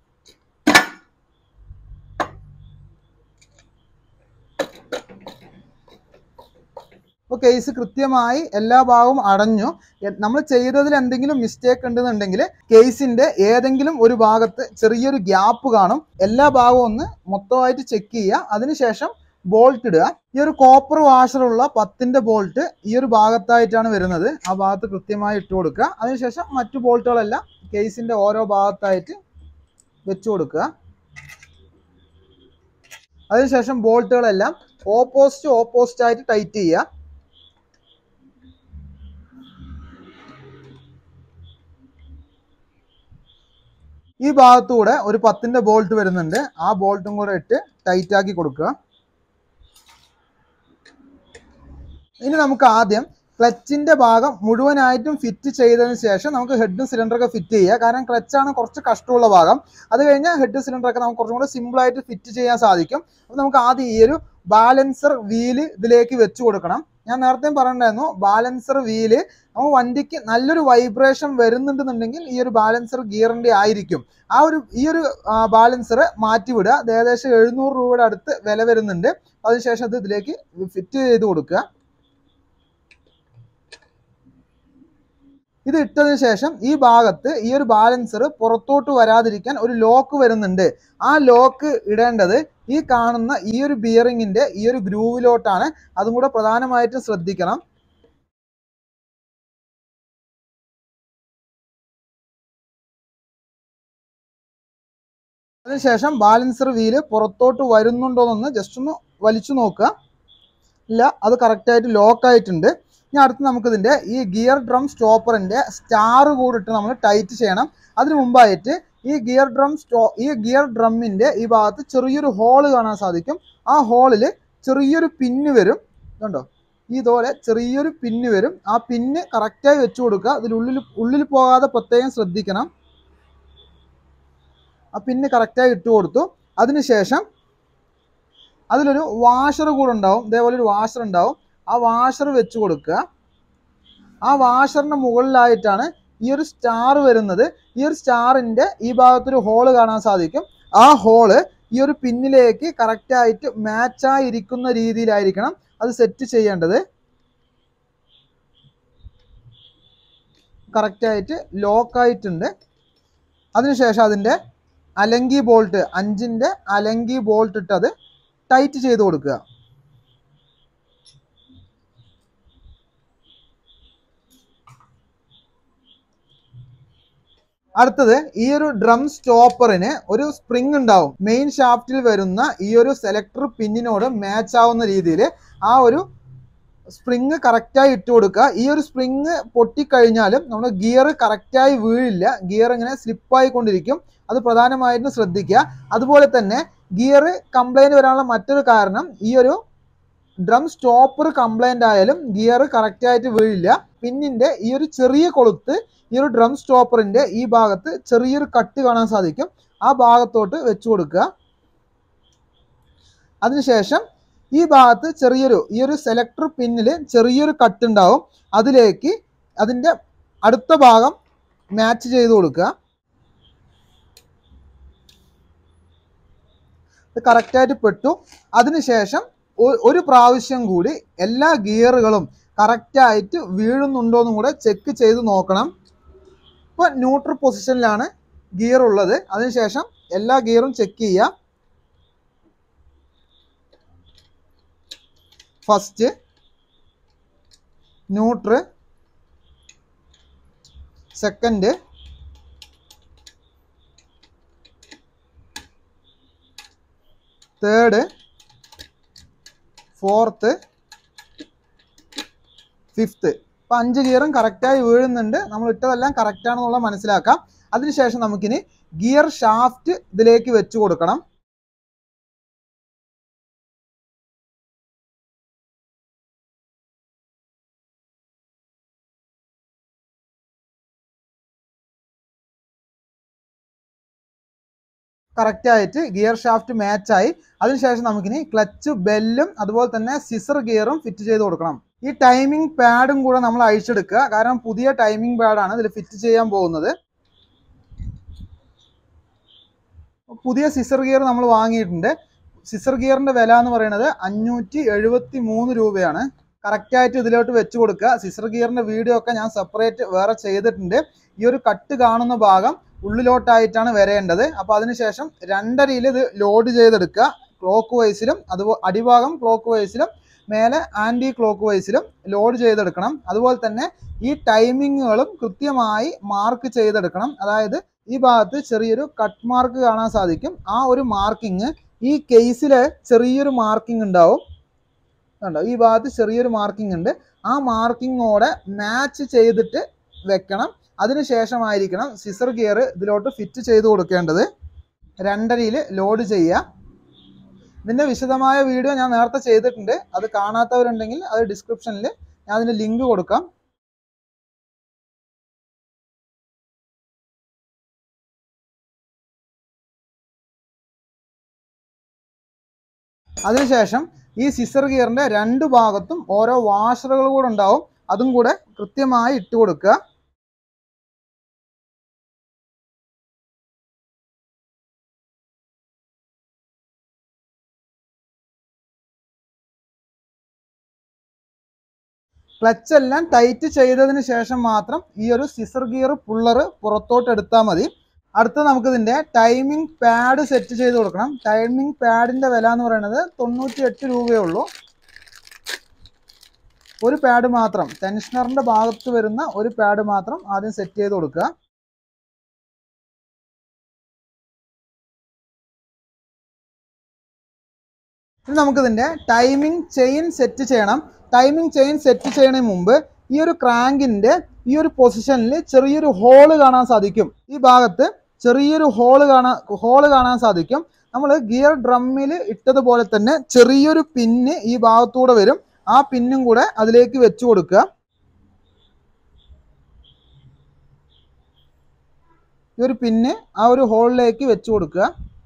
അപ്പോൾ കേസ് കൃത്യമായി എല്ലാ ഭാഗവും അടഞ്ഞു നമ്മൾ ചെയ്തതിൽ എന്തെങ്കിലും മിസ്റ്റേക്ക് ഉണ്ടെന്നുണ്ടെങ്കിൽ കേസിന്റെ ഏതെങ്കിലും ഒരു ഭാഗത്ത് ചെറിയൊരു ഗ്യാപ്പ് കാണും എല്ലാ ഭാഗവും ഒന്ന് മൊത്തമായിട്ട് ചെക്ക് ചെയ്യുക അതിനുശേഷം ബോൾട്ട് ഇടുക ഈ ഒരു കോപ്പർ വാഷറുള്ള പത്തിന്റെ ബോൾട്ട് ഈ ഒരു ഭാഗത്തായിട്ടാണ് വരുന്നത് ആ ഭാഗത്ത് കൃത്യമായി ഇട്ട് കൊടുക്കുക അതിനുശേഷം മറ്റു ബോൾട്ടുകളെല്ലാം കേസിന്റെ ഓരോ ഭാഗത്തായിട്ട് വെച്ചു കൊടുക്കുക അതിനുശേഷം ബോൾട്ടുകളെല്ലാം ഓപ്പോസിറ്റ് ഓപ്പോസിറ്റ് ആയിട്ട് ടൈറ്റ് ചെയ്യുക ഈ ഭാഗത്തൂടെ ഒരു പത്തിന്റെ ബോൾട്ട് വരുന്നുണ്ട് ആ ബോൾട്ടും കൂടെ ഇട്ട് ടൈറ്റ് ആക്കി കൊടുക്കുക ഇനി നമുക്ക് ആദ്യം ക്ലച്ചിന്റെ ഭാഗം മുഴുവനായിട്ടും ഫിറ്റ് ചെയ്തതിന് ശേഷം നമുക്ക് ഹെഡും സിലിണ്ടറൊക്കെ ഫിറ്റ് ചെയ്യുക കാരണം ക്ലച്ചാണ് കുറച്ച് കഷ്ടമുള്ള ഭാഗം അത് കഴിഞ്ഞാൽ ഹെഡ് സിലിണ്ടറൊക്കെ നമുക്ക് കുറച്ചും കൂടെ സിമ്പിൾ ആയിട്ട് ഫിറ്റ് ചെയ്യാൻ സാധിക്കും അപ്പോൾ നമുക്ക് ആദ്യം ഈ ഒരു ബാലൻസർ വീല് ഇതിലേക്ക് വെച്ച് കൊടുക്കണം ഞാൻ നേരത്തെ പറഞ്ഞിട്ടുണ്ടായിരുന്നു ബാലൻസർ വീല് നമുക്ക് വണ്ടിക്ക് നല്ലൊരു വൈബ്രേഷൻ വരുന്നുണ്ടെന്നുണ്ടെങ്കിൽ ഈ ഒരു ബാലൻസർ ഗിയറിന്റെ ആയിരിക്കും ആ ഒരു ഈ ഒരു ബാലൻസർ മാറ്റിവിടുക അത് ഏകദേശം എഴുന്നൂറ് രൂപയുടെ അടുത്ത് വില വരുന്നുണ്ട് അതിനുശേഷം അത് ഇതിലേക്ക് ഫിറ്റ് ചെയ്ത് കൊടുക്കുക ഇത് ഇട്ടതിന് ശേഷം ഈ ഭാഗത്ത് ഈ ഒരു ബാലൻസർ പുറത്തോട്ട് വരാതിരിക്കാൻ ഒരു ലോക്ക് വരുന്നുണ്ട് ആ ലോക്ക് ഇടേണ്ടത് ഈ കാണുന്ന ഈ ഒരു ബിയറിങ്ങിന്റെ ഈ ഒരു ഗ്രൂവിലോട്ടാണ് അതും കൂടെ പ്രധാനമായിട്ടും ശ്രദ്ധിക്കണം അതിനുശേഷം ബാലൻസർ വീല് പുറത്തോട്ട് വരുന്നുണ്ടോയെന്ന് ജസ്റ്റ് ഒന്ന് വലിച്ചു നോക്കുക ഇല്ല അത് കറക്റ്റായിട്ട് ലോക്ക് ആയിട്ടുണ്ട് ഇനി അടുത്ത് നമുക്കിതിൻ്റെ ഈ ഗിയർ ഡ്രം സ്റ്റോപ്പറിൻ്റെ സ്റ്റാർ കൂടെ ഇട്ട് നമ്മൾ ടൈറ്റ് ചെയ്യണം അതിന് മുമ്പായിട്ട് ഈ ഗിയർ ഡ്രം സ്റ്റോ ഈ ഗിയർ ഡ്രമ്മിൻ്റെ ഈ ഭാഗത്ത് ചെറിയൊരു ഹോള് കാണാൻ സാധിക്കും ആ ഹോളിൽ ചെറിയൊരു പിന്ന് വരും കണ്ടോ ഇതുപോലെ ചെറിയൊരു പിന്ന് വരും ആ പിന്ന് കറക്റ്റായി വെച്ച് കൊടുക്കുക അതിലുള്ളിൽ ഉള്ളിൽ പോകാതെ പ്രത്യേകം ശ്രദ്ധിക്കണം ആ പിന്ന് കറക്റ്റായി ഇട്ട് കൊടുത്തു അതിനുശേഷം അതിലൊരു വാഷർ കൂടെ ഉണ്ടാവും ഇതേപോലെ ഒരു വാഷർ ഉണ്ടാവും ആ വാഷർ വെച്ച് കൊടുക്കുക ആ വാഷറിന്റെ മുകളിലായിട്ടാണ് ഈ ഒരു സ്റ്റാർ വരുന്നത് ഈ ഒരു സ്റ്റാറിന്റെ ഈ ഭാഗത്തൊരു ഹോള് കാണാൻ സാധിക്കും ആ ഹോള് ഈ ഒരു പിന്നിലേക്ക് കറക്റ്റായിട്ട് മാച്ചായിരിക്കുന്ന രീതിയിലായിരിക്കണം അത് സെറ്റ് ചെയ്യേണ്ടത് കറക്റ്റായിട്ട് ലോക്കായിട്ടുണ്ട് അതിനുശേഷം അതിൻ്റെ അലങ്കി ബോൾട്ട് അഞ്ചിൻ്റെ അലങ്കി ബോൾട്ട് ഇട്ട് അത് ടൈറ്റ് ചെയ്ത് കൊടുക്കുക അടുത്തത് ഈ ഒരു ഡ്രം സ്റ്റോപ്പറിന് ഒരു സ്പ്രിങ് ഉണ്ടാവും മെയിൻ ഷാഫ്റ്റിൽ വരുന്ന ഈ ഒരു സെലക്ടർ പിന്നിനോട് മാച്ച് ആവുന്ന രീതിയിൽ ആ ഒരു സ്പ്രിങ് കറക്റ്റായി ഇട്ട് കൊടുക്കുക ഈ ഒരു സ്പ്രിങ് പൊട്ടിക്കഴിഞ്ഞാലും നമ്മുടെ ഗിയർ കറക്റ്റായി വീഴില്ല ഗിയർ ഇങ്ങനെ സ്ലിപ്പായി കൊണ്ടിരിക്കും അത് പ്രധാനമായിട്ടും ശ്രദ്ധിക്കുക അതുപോലെ തന്നെ ഗിയർ കംപ്ലൈന്റ് വരാനുള്ള മറ്റൊരു കാരണം ഈ ഒരു ഡ്രം സ്റ്റോപ്പർ കംപ്ലൈന്റ് ആയാലും ഗിയർ കറക്റ്റായിട്ട് വീഴില്ല പിന്നിന്റെ ഈ ഒരു ചെറിയ കൊളുത്ത് ഈ ഒരു ഡ്രം സ്റ്റോപ്പറിന്റെ ഈ ഭാഗത്ത് ചെറിയൊരു കട്ട് കാണാൻ സാധിക്കും ആ ഭാഗത്തോട്ട് വെച്ചു കൊടുക്കുക അതിനുശേഷം ഈ ഭാഗത്ത് ചെറിയൊരു ഈ ഒരു സെലക്ടർ പിന്നിൽ ചെറിയൊരു കട്ട് ഉണ്ടാവും അതിലേക്ക് അതിൻ്റെ അടുത്ത ഭാഗം മാച്ച് ചെയ്ത് കൊടുക്കുക ഇത് കറക്റ്റായിട്ട് പെട്ടു അതിനുശേഷം ഒ- ഒരു പ്രാവശ്യം കൂടി എല്ലാ ഗിയറുകളും കറക്റ്റായിട്ട് വീഴുന്നുണ്ടോ എന്നും കൂടെ ചെക്ക് ചെയ്ത് നോക്കണം ഇപ്പോൾ ന്യൂട്രൽ പൊസിഷനിലാണ് ഗിയർ ഉള്ളത് അതിനുശേഷം എല്ലാ ഗിയറും ചെക്ക് ചെയ്യുക first neutral second third fourth fifth ഇപ്പം അഞ്ച് ഗിയറും കറക്റ്റായി വീഴുന്നുണ്ട് നമ്മൾ ഇട്ടതെല്ലാം കറക്റ്റാണെന്നുള്ള മനസ്സിലാക്കാം അതിനുശേഷം നമുക്കിനി ഗിയർ ഷാഫ്റ്റ് ഇതിലേക്ക് വെച്ച് കൊടുക്കണം കറക്റ്റ് ആയിട്ട് ഗിയർ ഷാഫ്റ്റ് മാച്ചായി അതിനുശേഷം നമുക്കിനി ക്ലച്ച് ബെല്ലും അതുപോലെ തന്നെ സിസർ ഗിയറും ഫിറ്റ് ചെയ്ത് കൊടുക്കണം ഈ ടൈമിംഗ് പാഡും കൂടെ നമ്മൾ അഴിച്ചെടുക്കുക കാരണം പുതിയ ടൈമിംഗ് പാഡാണ് ഇതിൽ ഫിറ്റ് ചെയ്യാൻ പോകുന്നത് പുതിയ സിസർ ഗിയർ നമ്മൾ വാങ്ങിയിട്ടുണ്ട് സിസർ ഗിയറിന്റെ വില എന്ന് പറയുന്നത് അഞ്ഞൂറ്റി എഴുപത്തി മൂന്ന് രൂപയാണ് കറക്റ്റായിട്ട് ഇതിലോട്ട് വെച്ച് കൊടുക്കുക സിസർ ഗിയറിന്റെ വീഡിയോ ഒക്കെ ഞാൻ സെപ്പറേറ്റ് വേറെ ചെയ്തിട്ടുണ്ട് ഈ ഒരു കട്ട് കാണുന്ന ഭാഗം ഉള്ളിലോട്ടായിട്ടാണ് വരേണ്ടത് അപ്പോൾ അതിനുശേഷം രണ്ടരയിൽ ഇത് ലോഡ് ചെയ്തെടുക്കുക ക്ലോക്ക് വൈസിലും അതുപോലെ അടിഭാഗം ക്ലോക്ക് വൈസിലും മേലെ ആൻറ്റി ക്ലോക്ക് വൈസിലും ലോഡ് ചെയ്തെടുക്കണം അതുപോലെ തന്നെ ഈ ടൈമിങ്ങുകളും കൃത്യമായി മാർക്ക് ചെയ്തെടുക്കണം അതായത് ഈ ഭാഗത്ത് ചെറിയൊരു കട്ട് മാർക്ക് കാണാൻ സാധിക്കും ആ ഒരു മാർക്കിങ് ഈ കേസിൽ ചെറിയൊരു മാർക്കിംഗ് ഉണ്ടാവും കണ്ടോ ഈ ഭാഗത്ത് ചെറിയൊരു മാർക്കിംഗ് ഉണ്ട് ആ മാർക്കിങ്ങോടെ മാച്ച് ചെയ്തിട്ട് വെക്കണം അതിനുശേഷമായിരിക്കണം സിസർ ഗിയർ ഇതിലോട്ട് ഫിറ്റ് ചെയ്ത് കൊടുക്കേണ്ടത് രണ്ടരയിൽ ലോഡ് ചെയ്യുക ഇതിൻ്റെ വിശദമായ വീഡിയോ ഞാൻ നേരത്തെ ചെയ്തിട്ടുണ്ട് അത് കാണാത്തവരുണ്ടെങ്കിൽ അത് ഡിസ്ക്രിപ്ഷനിൽ ഞാൻ അതിൻ്റെ ലിങ്ക് കൊടുക്കാം അതിനുശേഷം ഈ സിസർ ഗിയറിന്റെ രണ്ട് ഭാഗത്തും ഓരോ വാഷറുകൾ കൂടെ ഉണ്ടാവും അതും കൂടെ കൃത്യമായി ഇട്ട് കൊടുക്കുക ക്ലച്ച് എല്ലാം ടൈറ്റ് ചെയ്തതിന് ശേഷം മാത്രം ഈ ഒരു സിസർ ഗിയർ പുള്ളർ പുറത്തോട്ട് എടുത്താൽ മതി അടുത്ത നമുക്ക് ഇതിന്റെ ടൈമിംഗ് പാഡ് സെറ്റ് ചെയ്ത് കൊടുക്കണം ടൈമിംഗ് പാഡിന്റെ വില എന്ന് പറയുന്നത് തൊണ്ണൂറ്റി എട്ട് രൂപയേ ഉള്ളൂ ഒരു പാഡ് മാത്രം ടെൻഷനറിന്റെ ഭാഗത്ത് വരുന്ന ഒരു പാഡ് മാത്രം ആദ്യം സെറ്റ് ചെയ്ത് കൊടുക്കുക ഇനി നമുക്കിതിന്റെ ടൈമിംഗ് ചെയിൻ സെറ്റ് ചെയ്യണം ടൈമിംഗ് ചെയിൻ സെറ്റ് ചെയ്യുന്നതിന് മുമ്പ് ഈ ഒരു ക്രാങ്കിന്റെ ഈ ഒരു പൊസിഷനിൽ ചെറിയൊരു ഹോള് കാണാൻ സാധിക്കും ഈ ഭാഗത്ത് ചെറിയൊരു ഹോള് കാണാൻ ഹോള് കാണാൻ സാധിക്കും നമ്മൾ ഗിയർ ഡ്രമ്മിൽ ഇട്ടതുപോലെ തന്നെ ചെറിയൊരു പിന്ന് ഈ ഭാഗത്തൂടെ വരും ആ പിന്നും കൂടെ അതിലേക്ക് വെച്ച് കൊടുക്കുക ഈ ഒരു പിന്ന് ആ ഒരു ഹോളിലേക്ക് വെച്ച് കൊടുക്കുക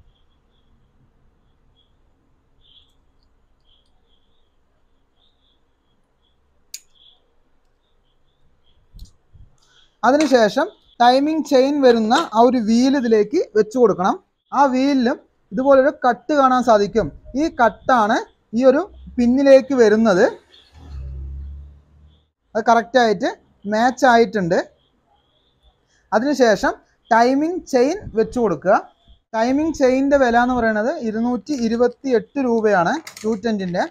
അതിനുശേഷം ടൈമിംഗ് ചെയിൻ വരുന്ന ആ ഒരു വീൽ ഇതിലേക്ക് വെച്ച് കൊടുക്കണം ആ വീലിലും ഇതുപോലൊരു കട്ട് കാണാൻ സാധിക്കും ഈ കട്ടാണ് ഈ ഒരു പിന്നിലേക്ക് വരുന്നത് അത് കറക്റ്റായിട്ട് മാച്ച് ആയിട്ടുണ്ട് അതിനുശേഷം ടൈമിംഗ് ചെയിൻ വെച്ച് കൊടുക്കുക ടൈമിംഗ് ചെയിൻ്റെ വില എന്ന് പറയുന്നത് ഇരുന്നൂറ്റി ഇരുപത്തി എട്ട് രൂപയാണ് ടു ടെൻറ്റിൻ്റെ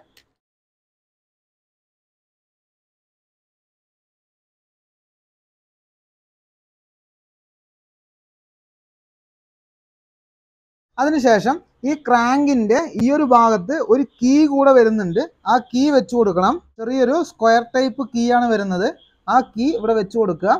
അതിനുശേഷം ഈ ക്രാങ്കിന്റെ ഈ ഒരു ഭാഗത്ത് ഒരു കീ കൂടെ വരുന്നുണ്ട് ആ കീ വെച്ച് കൊടുക്കണം ചെറിയൊരു സ്ക്വയർ ടൈപ്പ് കീ ആണ് വരുന്നത് ആ കീ ഇവിടെ വെച്ച് കൊടുക്കുക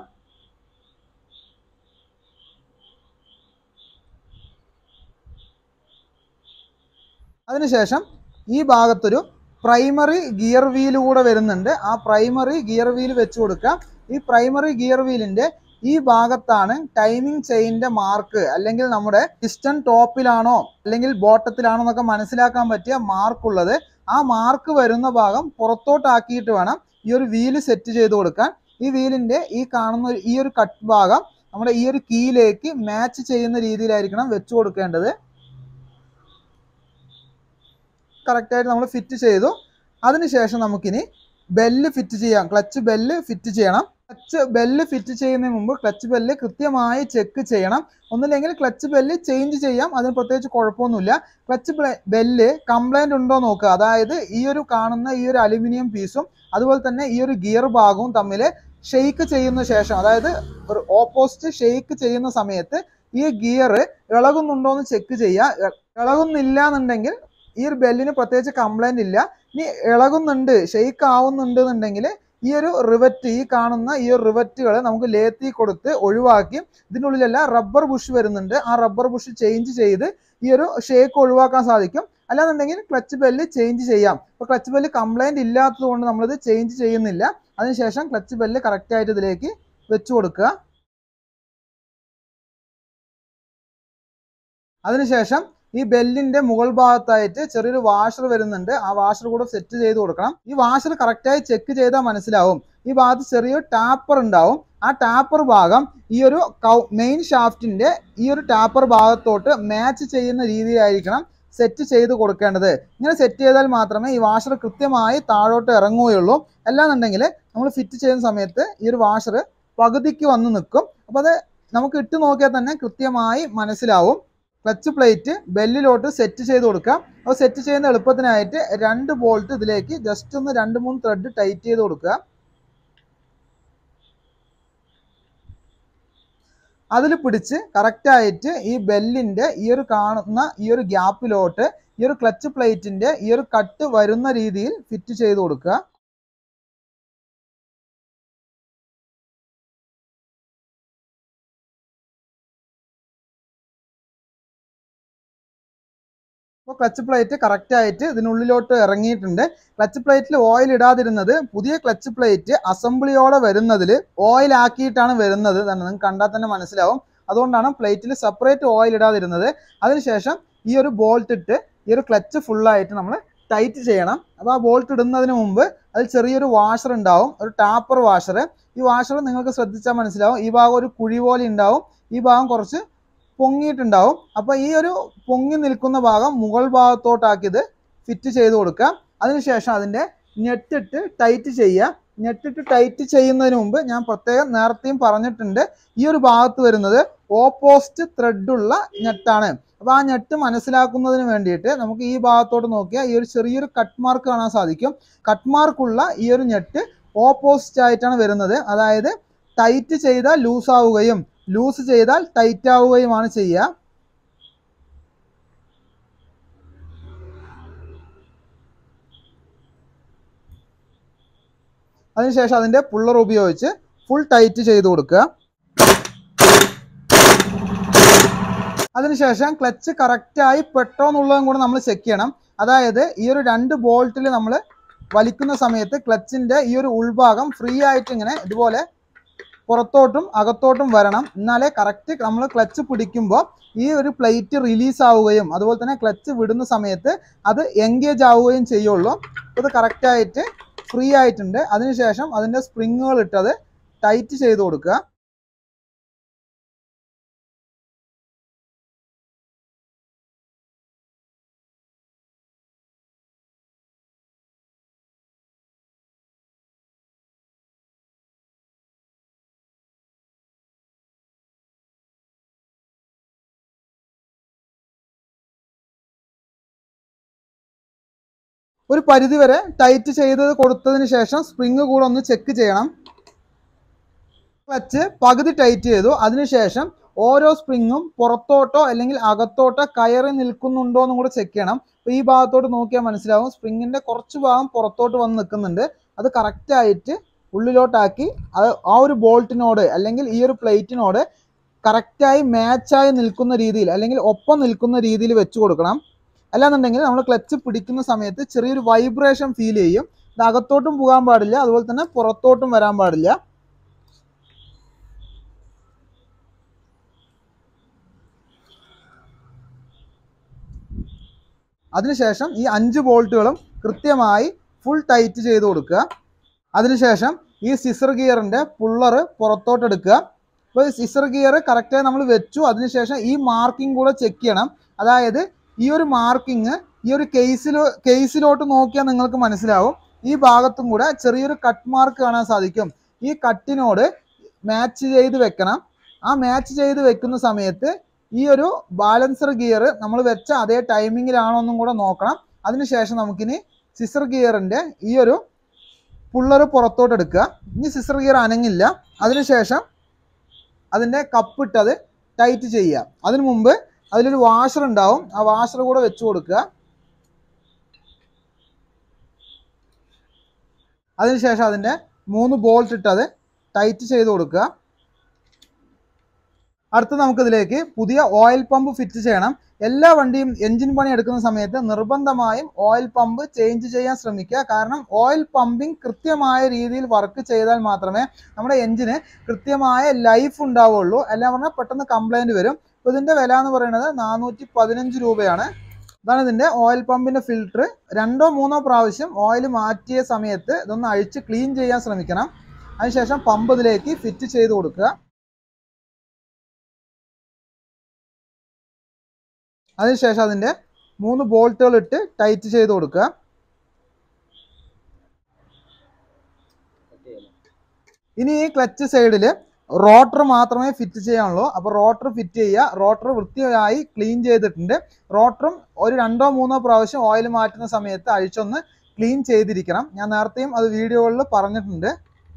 അതിനുശേഷം ഈ ഭാഗത്തൊരു പ്രൈമറി ഗിയർ വീൽ കൂടെ വരുന്നുണ്ട് ആ പ്രൈമറി ഗിയർ വീൽ വെച്ച് കൊടുക്കുക ഈ പ്രൈമറി ഗിയർ വീലിന്റെ ഈ ഭാഗത്താണ് ടൈമിംഗ് ചെയിന്റെ മാർക്ക് അല്ലെങ്കിൽ നമ്മുടെ പിസ്റ്റൺ ടോപ്പിലാണോ അല്ലെങ്കിൽ ബോട്ടത്തിലാണോ എന്നൊക്കെ മനസ്സിലാക്കാൻ പറ്റിയ മാർക്ക് ഉള്ളത് ആ മാർക്ക് വരുന്ന ഭാഗം പുറത്തോട്ടാക്കിയിട്ട് വേണം ഈ ഒരു വീല് സെറ്റ് ചെയ്ത് കൊടുക്കാൻ ഈ വീലിന്റെ ഈ കാണുന്ന ഒരു- ഈ ഒരു കട്ട് ഭാഗം നമ്മുടെ ഈ ഒരു കീയിലേക്ക് മാച്ച് ചെയ്യുന്ന രീതിയിലായിരിക്കണം വെച്ചു കൊടുക്കേണ്ടത് കറക്റ്റായിട്ട് നമ്മൾ ഫിറ്റ് ചെയ്തു അതിനുശേഷം നമുക്കിനി ബെല്ല് ഫിറ്റ് ചെയ്യാം ക്ലച്ച് ബെല്ല് ഫിറ്റ് ചെയ്യണം ക്ലച്ച് ബെല്ല് ഫിറ്റ് ചെയ്യുന്നതിന് മുമ്പ് ക്ലച്ച് ബെല്ല് കൃത്യമായി ചെക്ക് ചെയ്യണം ഒന്നില്ലെങ്കിൽ ക്ലച്ച് ബെല്ല് ചേഞ്ച് ചെയ്യാം അതിന് പ്രത്യേകിച്ച് കുഴപ്പമൊന്നുമില്ല ക്ലച്ച് ബെല്ല് കംപ്ലൈന്റ് ഉണ്ടോ നോക്കുക അതായത് ഈ ഒരു കാണുന്ന ഈ ഒരു അലുമിനിയം പീസും അതുപോലെ തന്നെ ഈ ഒരു ഗിയർ ഭാഗവും തമ്മിൽ ഷെയ്ക്ക് ചെയ്യുന്ന ശേഷം അതായത് ഒരു ഓപ്പോസിറ്റ് ഷെയ്ക്ക് ചെയ്യുന്ന സമയത്ത് ഈ ഗിയർ ഇളകുന്നുണ്ടോ എന്ന് ചെക്ക് ചെയ്യുക ഇളകുന്നില്ല എന്നുണ്ടെങ്കിൽ ഈ ഒരു ബെല്ലിന് പ്രത്യേകിച്ച് കംപ്ലൈന്റ് ഇല്ല ഇനി ഇളകുന്നുണ്ട് ഷെയ്ക്ക് ആവുന്നുണ്ട് എന്നുണ്ടെങ്കിൽ ഈ ഒരു റിവറ്റ് ഈ കാണുന്ന ഈ ഒരു റിവറ്റുകൾ നമുക്ക് ലേത്തി കൊടുത്ത് ഒഴിവാക്കി ഇതിനുള്ളിലെല്ലാം റബ്ബർ ബുഷ് വരുന്നുണ്ട് ആ റബ്ബർ ബുഷ് ചേഞ്ച് ചെയ്ത് ഈ ഒരു ഷേക്ക് ഒഴിവാക്കാൻ സാധിക്കും അല്ലാന്നുണ്ടെങ്കിൽ ക്ലച്ച് ബെല്ല് ചേഞ്ച് ചെയ്യാം ഇപ്പോൾ ക്ലച്ച് ബെല്ല് കംപ്ലൈന്റ് ഇല്ലാത്തത് കൊണ്ട് നമ്മളിത് ചേഞ്ച് ചെയ്യുന്നില്ല അതിനുശേഷം ക്ലച്ച് ബെല്ല് കറക്റ്റ് ആയിട്ട് ഇതിലേക്ക് വെച്ചു കൊടുക്കുക അതിനുശേഷം ഈ ബെല്ലിന്റെ മുകൾ ഭാഗത്തായിട്ട് ചെറിയൊരു വാഷർ വരുന്നുണ്ട് ആ വാഷർ കൂടെ സെറ്റ് ചെയ്ത് കൊടുക്കണം ഈ വാഷർ കറക്റ്റായി ചെക്ക് ചെയ്താൽ മനസ്സിലാവും ഈ ഭാഗത്ത് ചെറിയൊരു ടാപ്പർ ഉണ്ടാവും ആ ടാപ്പർ ഭാഗം ഈ ഒരു മെയിൻ ഷാഫ്റ്റിന്റെ ഈ ഒരു ടാപ്പർ ഭാഗത്തോട്ട് മാച്ച് ചെയ്യുന്ന രീതിയിലായിരിക്കണം സെറ്റ് ചെയ്ത് കൊടുക്കേണ്ടത് ഇങ്ങനെ സെറ്റ് ചെയ്താൽ മാത്രമേ ഈ വാഷർ കൃത്യമായി താഴോട്ട് ഇറങ്ങുകയുള്ളൂ അല്ലാന്നുണ്ടെങ്കിൽ നമ്മൾ ഫിറ്റ് ചെയ്യുന്ന സമയത്ത് ഈ ഒരു വാഷർ പകുതിക്ക് വന്ന് നിൽക്കും അപ്പോൾ അത് നമുക്ക് ഇട്ട് നോക്കിയാൽ തന്നെ കൃത്യമായി മനസ്സിലാവും ക്ലച്ച് പ്ലേറ്റ് ബെല്ലിലോട്ട് സെറ്റ് ചെയ്ത് കൊടുക്കാം അപ്പോൾ സെറ്റ് ചെയ്യുന്ന എളുപ്പത്തിനായിട്ട് രണ്ട് ബോൾട്ട് ഇതിലേക്ക് ജസ്റ്റ് ഒന്ന് രണ്ട് മൂന്ന് ത്രെഡ് ടൈറ്റ് ചെയ്ത് കൊടുക്കുക അതിൽ പിടിച്ച് കറക്റ്റായിട്ട് ഈ ബെല്ലിന്റെ ഈ ഒരു കാണുന്ന ഈ ഒരു ഗ്യാപ്പിലോട്ട് ഈ ഒരു ക്ലച്ച് പ്ലേറ്റിന്റെ ഈ ഒരു കട്ട് വരുന്ന രീതിയിൽ ഫിറ്റ് ചെയ്ത് കൊടുക്കുക അപ്പോൾ ക്ലച്ച് പ്ലേറ്റ് കറക്റ്റ് ആയിട്ട് ഇതിനുള്ളിലോട്ട് ഇറങ്ങിയിട്ടുണ്ട് ക്ലച്ച് പ്ലേറ്റിൽ ഓയിൽ ഇടാതിരുന്നത് പുതിയ ക്ലച്ച് പ്ലേറ്റ് അസംബ്ലിയോടെ വരുന്നതിൽ ഓയിൽ ആക്കിയിട്ടാണ് വരുന്നത് തന്നെ നിങ്ങൾക്ക് കണ്ടാൽ തന്നെ മനസ്സിലാവും അതുകൊണ്ടാണ് പ്ലേറ്റിൽ സെപ്പറേറ്റ് ഓയിൽ ഇടാതിരുന്നത് അതിനുശേഷം ഈ ഒരു ബോൾട്ട് ഇട്ട് ഈ ഒരു ക്ലച്ച് ഫുള്ളായിട്ട് നമ്മൾ ടൈറ്റ് ചെയ്യണം അപ്പോൾ ആ ബോൾട്ട് ഇടുന്നതിന് മുമ്പ് അതിൽ ചെറിയൊരു വാഷർ ഉണ്ടാവും ഒരു ടാപ്പർ വാഷർ ഈ വാഷർ നിങ്ങൾക്ക് ശ്രദ്ധിച്ചാൽ മനസ്സിലാവും ഈ ഭാഗം ഒരു കുഴി പോലെ ഉണ്ടാവും ഈ ഭാഗം കുറച്ച് പൊങ്ങിയിട്ടുണ്ടാവും അപ്പോൾ ഈ ഒരു പൊങ്ങി നിൽക്കുന്ന ഭാഗം മുകൾ ഭാഗത്തോട്ടാക്കിയത് ഫിറ്റ് ചെയ്ത് കൊടുക്കുക അതിനുശേഷം അതിൻ്റെ ഞെട്ടിട്ട് ടൈറ്റ് ചെയ്യുക ഞെട്ടിട്ട് ടൈറ്റ് ചെയ്യുന്നതിന് മുമ്പ് ഞാൻ പ്രത്യേകം നേരത്തെയും പറഞ്ഞിട്ടുണ്ട് ഈ ഒരു ഭാഗത്ത് വരുന്നത് ഓപ്പോസിറ്റ് ത്രെഡുള്ള ഞെട്ടാണ് അപ്പോൾ ആ ഞെട്ട് മനസ്സിലാക്കുന്നതിന് വേണ്ടിയിട്ട് നമുക്ക് ഈ ഭാഗത്തോട്ട് നോക്കിയാൽ ഈ ഒരു ചെറിയൊരു കട്ട് മാർക്ക് കാണാൻ സാധിക്കും കട്ട് മാർക്കുള്ള ഈ ഒരു ഞെട്ട് ഓപ്പോസിറ്റ് ആയിട്ടാണ് വരുന്നത് അതായത് ടൈറ്റ് ചെയ്താൽ ലൂസ് ആവുകയും ലൂസ് ചെയ്താൽ ടൈറ്റ് ആവുകയുമാണ് ചെയ്യുക അതിനുശേഷം അതിൻ്റെ പുള്ളർ ഉപയോഗിച്ച് ഫുൾ ടൈറ്റ് ചെയ്ത് കൊടുക്കുക അതിനുശേഷം ക്ലച്ച് കറക്റ്റായി പെട്ടോ എന്നുള്ളതും കൂടെ നമ്മൾ ചെക്ക് ചെയ്യണം അതായത് ഈ ഒരു രണ്ട് ബോൾട്ടിൽ നമ്മൾ വലിക്കുന്ന സമയത്ത് ക്ലച്ചിൻ്റെ ഈ ഒരു ഉൾഭാഗം ഫ്രീ ആയിട്ട് ഇങ്ങനെ ഇതുപോലെ പുറത്തോട്ടും അകത്തോട്ടും വരണം എന്നാലേ കറക്റ്റ് നമ്മൾ ക്ലച്ച് പിടിക്കുമ്പോൾ ഈ ഒരു പ്ലേറ്റ് റിലീസ് ആവുകയും അതുപോലെ തന്നെ ക്ലച്ച് വിടുന്ന സമയത്ത് അത് എൻഗേജ് ആവുകയും ചെയ്യുള്ളൂ ഇത് കറക്റ്റായിട്ട് ഫ്രീ ആയിട്ടുണ്ട് അതിനുശേഷം അതിൻ്റെ സ്പ്രിങ്ങുകൾ ഇട്ടത് ടൈറ്റ് ചെയ്ത് കൊടുക്കുക ഒരു പരിധി വരെ ടൈറ്റ് ചെയ്ത് കൊടുത്തതിന് ശേഷം സ്പ്രിങ് കൂടെ ഒന്ന് ചെക്ക് ചെയ്യണം ക്ലച്ച് പകുതി ടൈറ്റ് ചെയ്തു അതിനുശേഷം ഓരോ സ്പ്രിങ്ങും പുറത്തോട്ടോ അല്ലെങ്കിൽ അകത്തോട്ടോ കയറി നിൽക്കുന്നുണ്ടോ എന്നും കൂടെ ചെക്ക് ചെയ്യണം അപ്പോൾ ഈ ഭാഗത്തോട്ട് നോക്കിയാൽ മനസ്സിലാവും സ്പ്രിങ്ങിന്റെ കുറച്ച് ഭാഗം പുറത്തോട്ട് വന്ന് നിൽക്കുന്നുണ്ട് അത് കറക്റ്റ് ആയിട്ട് ഉള്ളിലോട്ടാക്കി അത് ആ ഒരു ബോൾട്ടിനോട് അല്ലെങ്കിൽ ഈ ഒരു പ്ലേറ്റിനോട് കറക്റ്റായി മാച്ചായി നിൽക്കുന്ന രീതിയിൽ അല്ലെങ്കിൽ ഒപ്പം നിൽക്കുന്ന രീതിയിൽ വെച്ച് കൊടുക്കണം അല്ലാന്നുണ്ടെങ്കിൽ നമ്മൾ ക്ലച്ച് പിടിക്കുന്ന സമയത്ത് ചെറിയൊരു വൈബ്രേഷൻ ഫീൽ ചെയ്യും ഇത് അകത്തോട്ടും പോകാൻ പാടില്ല അതുപോലെ തന്നെ പുറത്തോട്ടും വരാൻ പാടില്ല അതിനുശേഷം ഈ അഞ്ച് ബോൾട്ടുകളും കൃത്യമായി ഫുൾ ടൈറ്റ് ചെയ്ത് കൊടുക്കുക അതിനുശേഷം ഈ സിസർ ഗിയറിന്റെ പുള്ളർ പുറത്തോട്ട് എടുക്കുക അപ്പോൾ സിസർ ഗിയർ കറക്റ്റായി നമ്മൾ വെച്ചു അതിനുശേഷം ഈ മാർക്കിംഗ് കൂടെ ചെക്ക് ചെയ്യണം അതായത് ഈ ഒരു മാർക്കിങ് ഈ ഒരു കേസിൽ കേസിലോട്ട് നോക്കിയാൽ നിങ്ങൾക്ക് മനസ്സിലാവും ഈ ഭാഗത്തും കൂടെ ചെറിയൊരു കട്ട് മാർക്ക് കാണാൻ സാധിക്കും ഈ കട്ടിനോട് മാച്ച് ചെയ്ത് വെക്കണം ആ മാച്ച് ചെയ്ത് വെക്കുന്ന സമയത്ത് ഈ ഒരു ബാലൻസർ ഗിയർ നമ്മൾ വെച്ച അതേ ടൈമിങ്ങിലാണോ എന്നും കൂടെ നോക്കണം അതിനുശേഷം നമുക്കിനി സിസർ ഗിയറിന്റെ ഈ ഒരു പുള്ളറ് പുറത്തോട്ട് എടുക്കുക ഇനി സിസർ ഗിയർ അനങ്ങില്ല അതിനുശേഷം അതിൻ്റെ കപ്പിട്ടത് ടൈറ്റ് ചെയ്യുക അതിനു മുമ്പ് അതിലൊരു വാഷർ ഉണ്ടാവും ആ വാഷർ കൂടെ വെച്ച് കൊടുക്കുക അതിനുശേഷം അതിൻ്റെ മൂന്ന് ബോൾട്ട് ഇട്ട് അത് ടൈറ്റ് ചെയ്ത് കൊടുക്കുക അടുത്ത് നമുക്കിതിലേക്ക് പുതിയ ഓയിൽ പമ്പ് ഫിറ്റ് ചെയ്യണം എല്ലാ വണ്ടിയും എഞ്ചിൻ പണി എടുക്കുന്ന സമയത്ത് നിർബന്ധമായും ഓയിൽ പമ്പ് ചേഞ്ച് ചെയ്യാൻ ശ്രമിക്കുക കാരണം ഓയിൽ പമ്പിംഗ് കൃത്യമായ രീതിയിൽ വർക്ക് ചെയ്താൽ മാത്രമേ നമ്മുടെ എഞ്ചിന് കൃത്യമായ ലൈഫ് ഉണ്ടാവുള്ളൂ എല്ലാം പറഞ്ഞാൽ പെട്ടെന്ന് കംപ്ലൈൻറ്റ് വരും അപ്പോൾ ഇതിൻ്റെ വില എന്ന് പറയുന്നത് നാനൂറ്റി പതിനഞ്ച് രൂപയാണ് ഇതാണ് ഇതിൻ്റെ ഓയിൽ പമ്പിൻ്റെ ഫിൽറ്റർ രണ്ടോ മൂന്നോ പ്രാവശ്യം ഓയിൽ മാറ്റിയ സമയത്ത് ഇതൊന്ന് അഴിച്ച് ക്ലീൻ ചെയ്യാൻ ശ്രമിക്കണം അതിനുശേഷം പമ്പ് ഇതിലേക്ക് ഫിറ്റ് ചെയ്ത് കൊടുക്കുക അതിനുശേഷം അതിൻ്റെ മൂന്ന് ബോൾട്ടുകൾ ഇട്ട് ടൈറ്റ് ചെയ്ത് കൊടുക്കുക ഇനി ഈ ക്ലച്ച് സൈഡിൽ റോട്ടർ മാത്രമേ ഫിറ്റ് ചെയ്യാനുള്ളൂ അപ്പോൾ റോട്ടർ ഫിറ്റ് ചെയ്യുക റോട്ടർ വൃത്തിയായി ക്ലീൻ ചെയ്തിട്ടുണ്ട് റോട്ടറും ഒരു രണ്ടോ മൂന്നോ പ്രാവശ്യം ഓയിൽ മാറ്റുന്ന സമയത്ത് അഴിച്ചൊന്ന് ക്ലീൻ ചെയ്തിരിക്കണം ഞാൻ നേരത്തെയും അത് വീഡിയോകളിൽ പറഞ്ഞിട്ടുണ്ട്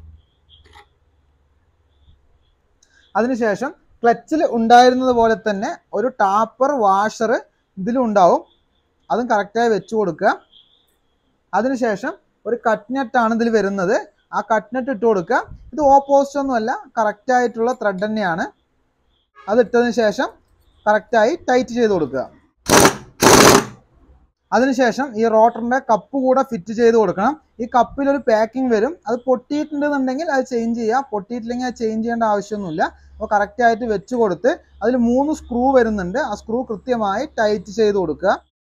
അതിനുശേഷം ക്ലച്ചിൽ ഉണ്ടായിരുന്നത് പോലെ തന്നെ ഒരു ടാപ്പർ വാഷർ ഇതിലും ഉണ്ടാവും അതും കറക്റ്റായി വെച്ച് കൊടുക്കുക അതിനുശേഷം ഒരു കട്ട് നെറ്റാണ് ഇതിൽ വരുന്നത് ആ കട്ട് നെറ്റ് ഇട്ട് കൊടുക്കുക ഇത് ഓപ്പോസിറ്റ് ഒന്നുമല്ല കറക്റ്റ് ആയിട്ടുള്ള ത്രെഡ് തന്നെയാണ് അത് ഇട്ടതിന് ശേഷം കറക്റ്റായി ടൈറ്റ് ചെയ്ത് കൊടുക്കുക അതിനുശേഷം ഈ റോട്ടറിന്റെ കപ്പ് കൂടെ ഫിറ്റ് ചെയ്ത് കൊടുക്കണം ഈ കപ്പിൽ ഒരു പാക്കിംഗ് വരും അത് പൊട്ടിയിട്ടുണ്ടെന്നുണ്ടെങ്കിൽ അത് ചേഞ്ച് ചെയ്യുക പൊട്ടിയിട്ടില്ലെങ്കിൽ അത് ചേഞ്ച് ചെയ്യേണ്ട ആവശ്യമൊന്നുമില്ല അപ്പോൾ കറക്റ്റ് ആയിട്ട് വെച്ച് കൊടുത്ത് അതിൽ മൂന്ന് സ്ക്രൂ വരുന്നുണ്ട് ആ സ്ക്രൂ കൃത്യമായി ടൈറ്റ് ചെയ്ത് കൊടുക്കുക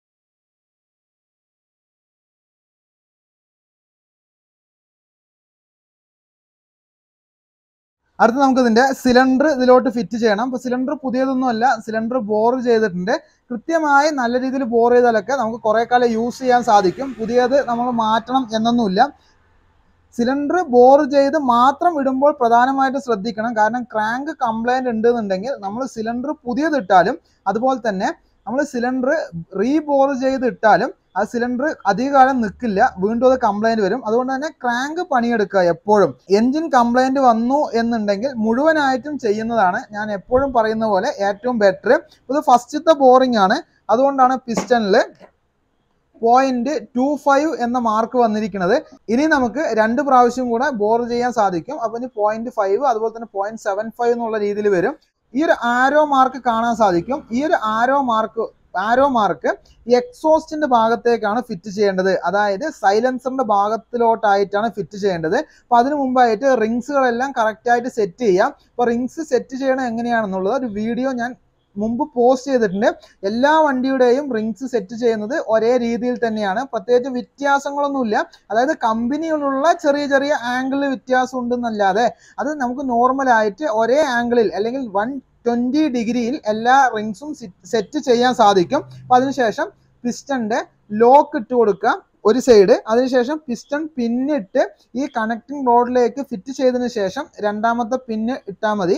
അടുത്ത് നമുക്ക് ഇതിന്റെ സിലിണ്ടർ ഇതിലോട്ട് ഫിറ്റ് ചെയ്യണം അപ്പോൾ സിലിണ്ടർ പുതിയതൊന്നും അല്ല സിലിണ്ടർ ബോർ ചെയ്തിട്ടുണ്ട് കൃത്യമായി നല്ല രീതിയിൽ ബോർ ചെയ്താലൊക്കെ നമുക്ക് കുറെ കാലം യൂസ് ചെയ്യാൻ സാധിക്കും പുതിയത് നമ്മൾ മാറ്റണം എന്നൊന്നുമില്ല സിലിണ്ടർ ബോർ ചെയ്ത് മാത്രം ഇടുമ്പോൾ പ്രധാനമായിട്ടും ശ്രദ്ധിക്കണം കാരണം ക്രാങ്ക് കംപ്ലൈന്റ് ഉണ്ടെന്നുണ്ടെങ്കിൽ നമ്മൾ സിലിണ്ടർ പുതിയത് ഇട്ടാലും അതുപോലെ തന്നെ നമ്മൾ സിലിണ്ടർ റീബോർ ചെയ്ത് ഇട്ടാലും ആ സിലിണ്ടർ അധികകാലം നിൽക്കില്ല വീണ്ടും അത് കംപ്ലൈന്റ് വരും അതുകൊണ്ട് തന്നെ ക്രാങ്ക് പണിയെടുക്കുക എപ്പോഴും എഞ്ചിൻ കംപ്ലൈന്റ് വന്നു എന്നുണ്ടെങ്കിൽ മുഴുവനായിട്ടും ചെയ്യുന്നതാണ് ഞാൻ എപ്പോഴും പറയുന്ന പോലെ ഏറ്റവും ബെറ്റർ ഇത് ഫസ്റ്റത്തെ ബോറിംഗ് ആണ് അതുകൊണ്ടാണ് പിസ്റ്റണിൽ പോയിന്റ് ടു ഫൈവ് എന്ന മാർക്ക് വന്നിരിക്കുന്നത് ഇനി നമുക്ക് രണ്ട് പ്രാവശ്യം കൂടെ ബോർ ചെയ്യാൻ സാധിക്കും അപ്പൊ ഇനി പോയിന്റ് ഫൈവ് അതുപോലെ തന്നെ പോയിന്റ് സെവൻ ഫൈവ് എന്നുള്ള രീതിയിൽ വരും ഈ ഒരു ആരോ മാർക്ക് കാണാൻ സാധിക്കും ഈ ഒരു ആരോ മാർക്ക് ആരോ മാർക്ക് എക്സോസ്റ്റിന്റെ ഭാഗത്തേക്കാണ് ഫിറ്റ് ചെയ്യേണ്ടത് അതായത് സൈലൻസറിന്റെ ഭാഗത്തിലോട്ടായിട്ടാണ് ഫിറ്റ് ചെയ്യേണ്ടത് അപ്പൊ അതിനു മുമ്പായിട്ട് റിങ്സുകളെല്ലാം കറക്റ്റ് ആയിട്ട് സെറ്റ് ചെയ്യാം അപ്പൊ റിങ്സ് സെറ്റ് ചെയ്യണം എങ്ങനെയാണെന്നുള്ളത് ഒരു വീഡിയോ ഞാൻ മുമ്പ് പോസ്റ്റ് ചെയ്തിട്ടുണ്ട് എല്ലാ വണ്ടിയുടെയും റിങ്സ് സെറ്റ് ചെയ്യുന്നത് ഒരേ രീതിയിൽ തന്നെയാണ് പ്രത്യേകിച്ച് വ്യത്യാസങ്ങളൊന്നുമില്ല അതായത് കമ്പനിയിലുള്ള ചെറിയ ചെറിയ ആംഗിളിൽ വ്യത്യാസം ഉണ്ടെന്നല്ലാതെ അത് നമുക്ക് നോർമലായിട്ട് ഒരേ ആംഗിളിൽ അല്ലെങ്കിൽ വൺ ട്വൻറ്റി ഡിഗ്രിയിൽ എല്ലാ റിങ്സും സെറ്റ് ചെയ്യാൻ സാധിക്കും അപ്പം അതിനുശേഷം പിസ്റ്റന്റെ ലോക്ക് ഇട്ട് കൊടുക്കുക ഒരു സൈഡ് അതിനുശേഷം പിസ്റ്റൺ പിന്നിട്ട് ഈ കണക്റ്റിംഗ് റോഡിലേക്ക് ഫിറ്റ് ചെയ്തതിന് ശേഷം രണ്ടാമത്തെ പിന്ന് ഇട്ടാൽ മതി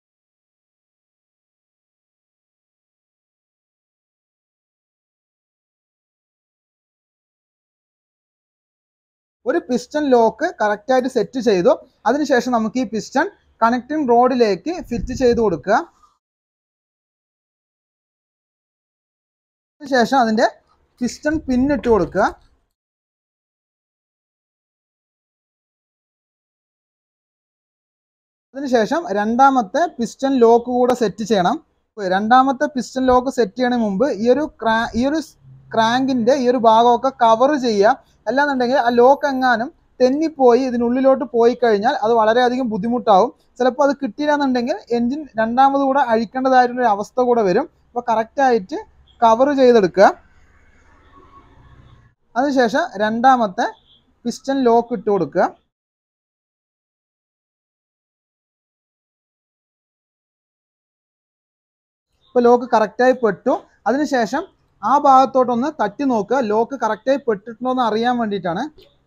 ഒരു പിസ്റ്റൺ ലോക്ക് കറക്റ്റായിട്ട് സെറ്റ് ചെയ്തു അതിനുശേഷം നമുക്ക് ഈ പിസ്റ്റൺ കണക്റ്റിംഗ് റോഡിലേക്ക് ഫിറ്റ് ചെയ്ത് കൊടുക്കുക അതിനുശേഷം അതിന്റെ പിസ്റ്റൺ പിന്നിട്ട് കൊടുക്കുക അതിനുശേഷം രണ്ടാമത്തെ പിസ്റ്റൺ ലോക്ക് കൂടെ സെറ്റ് ചെയ്യണം രണ്ടാമത്തെ പിസ്റ്റൺ ലോക്ക് സെറ്റ് ചെയ്യണതിന് മുമ്പ് ഈ ഒരു ക്രാ ഈ ഒരു ക്രാങ്കിന്റെ ഈ ഒരു ഭാഗമൊക്കെ കവർ ചെയ്യുക അല്ലാന്നുണ്ടെങ്കിൽ ആ ലോക്ക് എങ്ങാനും തെന്നിപ്പോയി ഇതിനുള്ളിലോട്ട് പോയി കഴിഞ്ഞാൽ അത് വളരെയധികം ബുദ്ധിമുട്ടാവും ചിലപ്പോൾ അത് കിട്ടിയില്ലാന്നുണ്ടെങ്കിൽ എൻജിൻ രണ്ടാമത് കൂടെ അഴിക്കേണ്ടതായിട്ടുള്ള ഒരു അവസ്ഥ കൂടെ വരും അപ്പോൾ കറക്റ്റായിട്ട് കവർ ചെയ്തെടുക്കുക അതിനുശേഷം രണ്ടാമത്തെ പിസ്റ്റൺ ലോക്ക് ഇട്ട് കൊടുക്കുക ഇപ്പോൾ ലോക്ക് കറക്റ്റായി പെട്ടു അതിനുശേഷം ആ ഭാഗത്തോട്ടൊന്ന് തട്ടി നോക്കുക ലോക്ക് കറക്റ്റായി പെട്ടിട്ടുണ്ടോ എന്ന് അറിയാൻ വേണ്ടിയിട്ടാണ്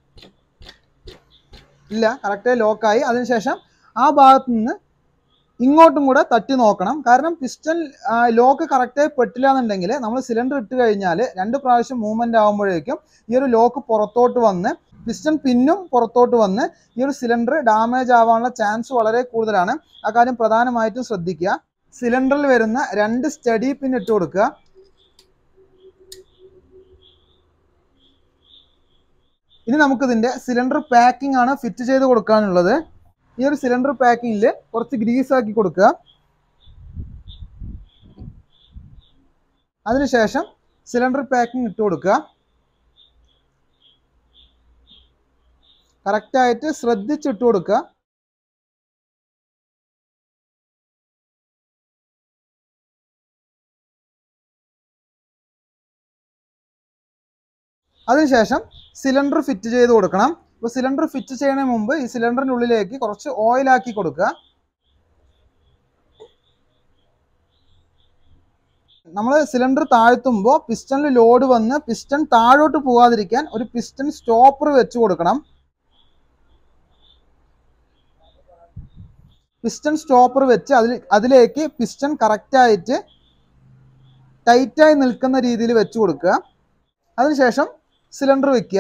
ഇല്ല കറക്റ്റായി ലോക്കായി അതിനുശേഷം ആ ഭാഗത്ത് നിന്ന് ഇങ്ങോട്ടും കൂടെ തട്ടി നോക്കണം കാരണം പിസ്റ്റൺ ലോക്ക് കറക്റ്റായി പെട്ടില്ല എന്നുണ്ടെങ്കിൽ നമ്മൾ സിലിണ്ടർ ഇട്ട് കഴിഞ്ഞാൽ രണ്ട് പ്രാവശ്യം മൂവ്മെന്റ് ആകുമ്പോഴേക്കും ഈ ഒരു ലോക്ക് പുറത്തോട്ട് വന്ന് പിസ്റ്റൺ പിന്നും പുറത്തോട്ട് വന്ന് ഈ ഒരു സിലിണ്ടർ ഡാമേജ് ആവാനുള്ള ചാൻസ് വളരെ കൂടുതലാണ് ആ കാര്യം പ്രധാനമായിട്ടും ശ്രദ്ധിക്കുക സിലിണ്ടറിൽ വരുന്ന രണ്ട് സ്റ്റഡി പിൻ ഇട്ട് കൊടുക്കുക ഇനി നമുക്കിതിന്റെ സിലിണ്ടർ പാക്കിംഗ് ആണ് ഫിറ്റ് ചെയ്ത് കൊടുക്കാനുള്ളത് ഈ ഒരു സിലിണ്ടർ പാക്കിങ്ങിൽ കുറച്ച് ഗ്രീസ് ആക്കി കൊടുക്കുക അതിനുശേഷം സിലിണ്ടർ പാക്കിംഗ് ഇട്ട് കൊടുക്കുക കറക്റ്റായിട്ട് ശ്രദ്ധിച്ചിട്ട് കൊടുക്കുക അതിനുശേഷം സിലിണ്ടർ ഫിറ്റ് ചെയ്ത് കൊടുക്കണം അപ്പോൾ സിലിണ്ടർ ഫിറ്റ് ചെയ്യുന്നതിന് മുമ്പ് ഈ സിലിണ്ടറിൻ്റെ ഉള്ളിലേക്ക് കുറച്ച് ഓയിലാക്കി കൊടുക്കുക നമ്മൾ സിലിണ്ടർ താഴ്ത്തുമ്പോൾ പിസ്റ്റണിൽ ലോഡ് വന്ന് പിസ്റ്റൺ താഴോട്ട് പോകാതിരിക്കാൻ ഒരു പിസ്റ്റൺ സ്റ്റോപ്പർ വെച്ച് കൊടുക്കണം പിസ്റ്റൺ സ്റ്റോപ്പർ വെച്ച് അതിൽ അതിലേക്ക് പിസ്റ്റൺ കറക്റ്റായിട്ട് ടൈറ്റായി നിൽക്കുന്ന രീതിയിൽ വെച്ച് കൊടുക്കുക അതിനുശേഷം സിലിണ്ടർ വെക്കുക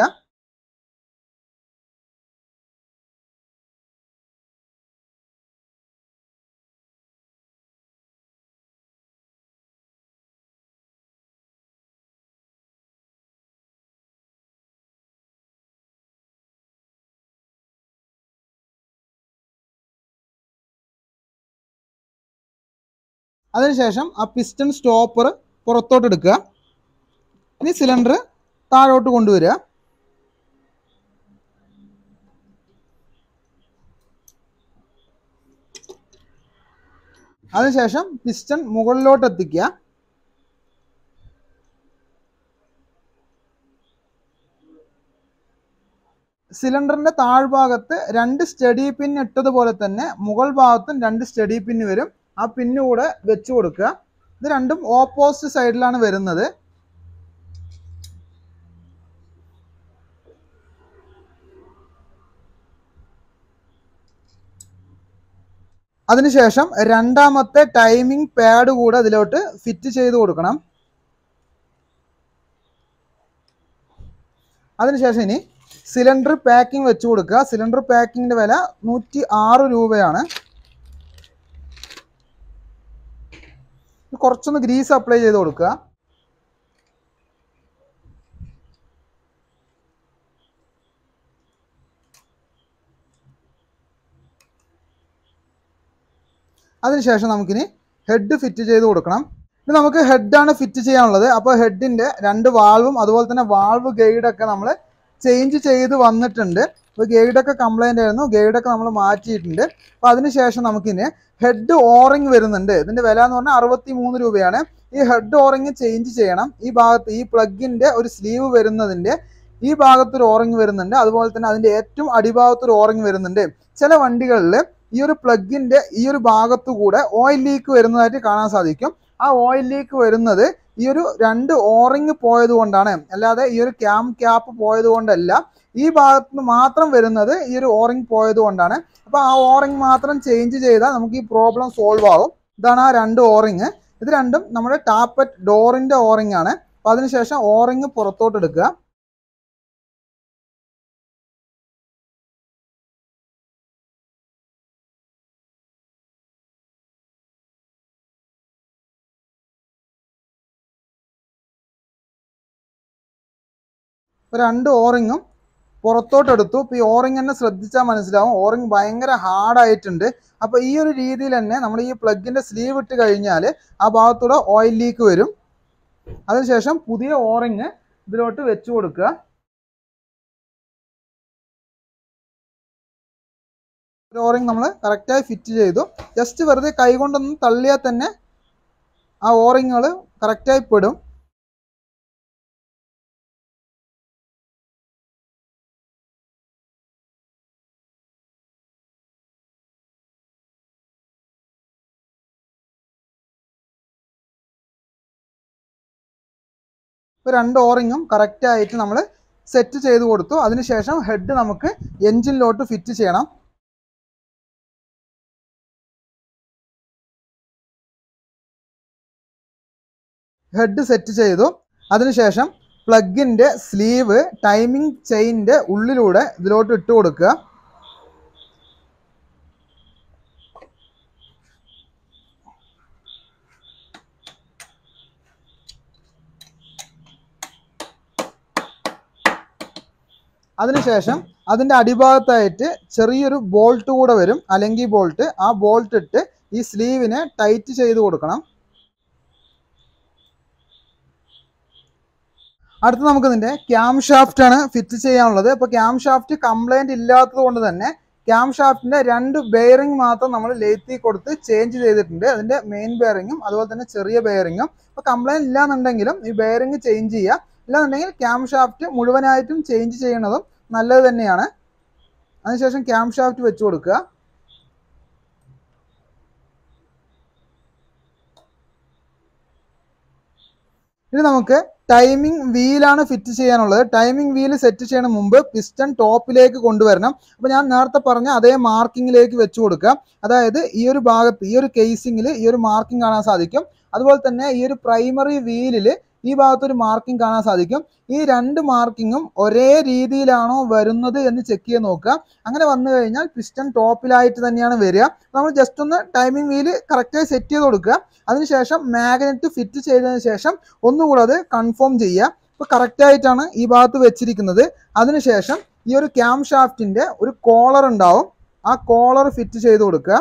അതിനുശേഷം ആ പിസ്റ്റൺ സ്റ്റോപ്പർ പുറത്തോട്ട് എടുക്കുക ഇനി സിലിണ്ടർ താഴോട്ട് കൊണ്ടുവരിക അതിനുശേഷം പിസ്റ്റൺ മുകളിലോട്ട് എത്തിക്കുക സിലിണ്ടറിന്റെ താഴ്ഭാഗത്ത് രണ്ട് സ്റ്റഡി പിൻ ഇട്ടതുപോലെ തന്നെ മുകൾ ഭാഗത്തും രണ്ട് സ്റ്റഡി പിൻ വരും ആ പിന്ന് കൂടെ വെച്ച് കൊടുക്കുക ഇത് രണ്ടും ഓപ്പോസിറ്റ് സൈഡിലാണ് വരുന്നത് അതിനുശേഷം രണ്ടാമത്തെ ടൈമിംഗ് പാഡ് കൂടെ അതിലോട്ട് ഫിറ്റ് ചെയ്ത് കൊടുക്കണം അതിനുശേഷം ഇനി സിലിണ്ടർ പാക്കിംഗ് വെച്ച് കൊടുക്കുക സിലിണ്ടർ പാക്കിങ്ങിന്റെ വില നൂറ്റി ആറ് രൂപയാണ് കുറച്ചൊന്ന് ഗ്രീസ് അപ്ലൈ ചെയ്ത് കൊടുക്കുക അതിനുശേഷം നമുക്കിനി ഹെഡ് ഫിറ്റ് ചെയ്ത് കൊടുക്കണം ഇനി നമുക്ക് ഹെഡാണ് ഫിറ്റ് ചെയ്യാനുള്ളത് അപ്പോൾ ഹെഡിന്റെ രണ്ട് വാൾവും അതുപോലെ തന്നെ വാൾവ് ഗൈഡൊക്കെ നമ്മൾ ചേഞ്ച് ചെയ്ത് വന്നിട്ടുണ്ട് അപ്പോൾ ഗൈഡൊക്കെ കംപ്ലൈൻ്റ് ആയിരുന്നു ഗൈഡൊക്കെ നമ്മൾ മാറ്റിയിട്ടുണ്ട് അപ്പോൾ അതിനുശേഷം നമുക്കിനി ഹെഡ് ഓറിങ് വരുന്നുണ്ട് ഇതിന്റെ വില എന്ന് പറഞ്ഞാൽ അറുപത്തി മൂന്ന് രൂപയാണ് ഈ ഹെഡ് ഓറിങ് ചേഞ്ച് ചെയ്യണം ഈ ഭാഗത്ത് ഈ പ്ലഗിന്റെ ഒരു സ്ലീവ് വരുന്നതിന്റെ ഈ ഭാഗത്ത് ഒരു ഓറിങ് വരുന്നുണ്ട് അതുപോലെ തന്നെ അതിന്റെ ഏറ്റവും അടിഭാഗത്ത് ഒരു ഓറിങ് വരുന്നുണ്ട് ചില വണ്ടികളിൽ ഈ ഒരു പ്ലഗിന്റെ ഈ ഒരു ഭാഗത്തു കൂടെ ഓയിൽ ലീക്ക് വരുന്നതായിട്ട് കാണാൻ സാധിക്കും ആ ഓയിൽ ലീക്ക് വരുന്നത് ഈ ഒരു രണ്ട് ഓറിങ് പോയത് കൊണ്ടാണ് അല്ലാതെ ഈ ഒരു ക്യാം ക്യാപ്പ് പോയത് കൊണ്ടല്ല ഈ ഭാഗത്ത് നിന്ന് മാത്രം വരുന്നത് ഈ ഒരു ഓറിങ് പോയത് കൊണ്ടാണ് അപ്പൊ ആ ഓറിങ് മാത്രം ചേഞ്ച് ചെയ്താൽ നമുക്ക് ഈ പ്രോബ്ലം സോൾവ് ആകും ഇതാണ് ആ രണ്ട് ഓറിങ് ഇത് രണ്ടും നമ്മുടെ ടാപ്പറ്റ് ഡോറിന്റെ ഓറിങ് ആണ് അപ്പൊ അതിനുശേഷം ഓറിങ് പുറത്തോട്ട് എടുക്കുക ഇപ്പൊ രണ്ട് ഓറിങ്ങും പുറത്തോട്ട് എടുത്തു ഇപ്പൊ ഈ ഓറിങ് തന്നെ ശ്രദ്ധിച്ചാൽ മനസ്സിലാവും ഓറിങ് ഭയങ്കര ഹാർഡായിട്ടുണ്ട് അപ്പൊ ഈ ഒരു രീതിയിൽ തന്നെ നമ്മൾ ഈ പ്ലഗിന്റെ സ്ലീവ് ഇട്ട് കഴിഞ്ഞാൽ ആ ഭാഗത്തൂടെ ഓയിൽ ലീക്ക് വരും അതിനുശേഷം പുതിയ ഓറിങ് ഇതിലോട്ട് വെച്ചു കൊടുക്കുക ഒരു ഓറിങ് നമ്മൾ കറക്റ്റായി ഫിറ്റ് ചെയ്തു ജസ്റ്റ് വെറുതെ കൈകൊണ്ടൊന്ന് തള്ളിയാൽ തന്നെ ആ ഓറിങ്ങുകൾ കറക്റ്റായി പെടും ഇപ്പോൾ രണ്ട് ഓറിങ്ങും കറക്റ്റായിട്ട് നമ്മൾ സെറ്റ് ചെയ്ത് കൊടുത്തു അതിനുശേഷം ഹെഡ് നമുക്ക് എൻജിനിലോട്ട് ഫിറ്റ് ചെയ്യണം ഹെഡ് സെറ്റ് ചെയ്തു അതിനുശേഷം പ്ലഗിൻ്റെ സ്ലീവ് ടൈമിംഗ് ചെയിൻ്റെ ഉള്ളിലൂടെ ഇതിലോട്ട് ഇട്ട് കൊടുക്കുക അതിനുശേഷം അതിൻ്റെ അടിഭാഗത്തായിട്ട് ചെറിയൊരു ബോൾട്ട് കൂടെ വരും അല്ലെങ്കിൽ ബോൾട്ട് ആ ബോൾട്ട് ഇട്ട് ഈ സ്ലീവിനെ ടൈറ്റ് ചെയ്ത് കൊടുക്കണം അടുത്ത് നമുക്ക് ഇതിൻ്റെ ക്യാം ഷാഫ്റ്റ് ആണ് ഫിറ്റ് ചെയ്യാനുള്ളത് ഇപ്പോൾ ക്യാം ഷാഫ്റ്റ് കംപ്ലൈൻറ്റ് ഇല്ലാത്തത് കൊണ്ട് തന്നെ ക്യാം ഷാഫ്റ്റിൻ്റെ രണ്ട് ബെയറിംഗ് മാത്രം നമ്മൾ ലേത്തി കൊടുത്ത് ചേഞ്ച് ചെയ്തിട്ടുണ്ട് അതിൻ്റെ മെയിൻ ബെയറിങ്ങും അതുപോലെ തന്നെ ചെറിയ ബെയറിങ്ങും അപ്പോൾ കംപ്ലൈൻറ്റ് ഇല്ലാന്നുണ്ടെങ്കിലും ഈ ബെയറിംഗ് ചേഞ്ച് ചെയ്യുക ഇല്ലാന്നുണ്ടെങ്കിൽ ക്യാം ഷാഫ്റ്റ് മുഴുവനായിട്ടും ചേഞ്ച് ചെയ്യണതും നല്ലത് തന്നെയാണ് അതിനുശേഷം ക്യാം ഷാഫ്റ്റ് വെച്ച് കൊടുക്കുക ഇനി നമുക്ക് ടൈമിംഗ് വീലാണ് ഫിറ്റ് ചെയ്യാനുള്ളത് ടൈമിംഗ് വീൽ സെറ്റ് ചെയ്യണ മുമ്പ് പിസ്റ്റൺ ടോപ്പിലേക്ക് കൊണ്ടുവരണം അപ്പോൾ ഞാൻ നേരത്തെ പറഞ്ഞ അതേ മാർക്കിങ്ങിലേക്ക് വെച്ച് കൊടുക്കുക അതായത് ഈ ഒരു ഭാഗത്ത് ഈ ഒരു കേസിങ്ങിൽ ഈ ഒരു മാർക്കിംഗ് കാണാൻ സാധിക്കും അതുപോലെ തന്നെ ഈ ഒരു പ്രൈമറി വീലിൽ ഈ ഭാഗത്ത് ഒരു മാർക്കിംഗ് കാണാൻ സാധിക്കും ഈ രണ്ട് മാർക്കിങ്ങും ഒരേ രീതിയിലാണോ വരുന്നത് എന്ന് ചെക്ക് ചെയ്ത് നോക്കുക അങ്ങനെ വന്നു കഴിഞ്ഞാൽ പിസ്റ്റൺ ടോപ്പിലായിട്ട് തന്നെയാണ് വരിക നമ്മൾ ജസ്റ്റ് ഒന്ന് ടൈമിംഗ് വീല് കറക്റ്റായി സെറ്റ് ചെയ്ത് കൊടുക്കുക അതിനുശേഷം മാഗ്നറ്റ് ഫിറ്റ് ചെയ്തതിന് ശേഷം ഒന്നുകൂടെ അത് കൺഫേം ചെയ്യുക ഇപ്പോൾ കറക്റ്റായിട്ടാണ് ഈ ഭാഗത്ത് വെച്ചിരിക്കുന്നത് അതിനുശേഷം ഈ ഒരു ക്യാം ഷാഫ്റ്റിൻ്റെ ഒരു കോളർ ഉണ്ടാവും ആ കോളർ ഫിറ്റ് ചെയ്ത് കൊടുക്കുക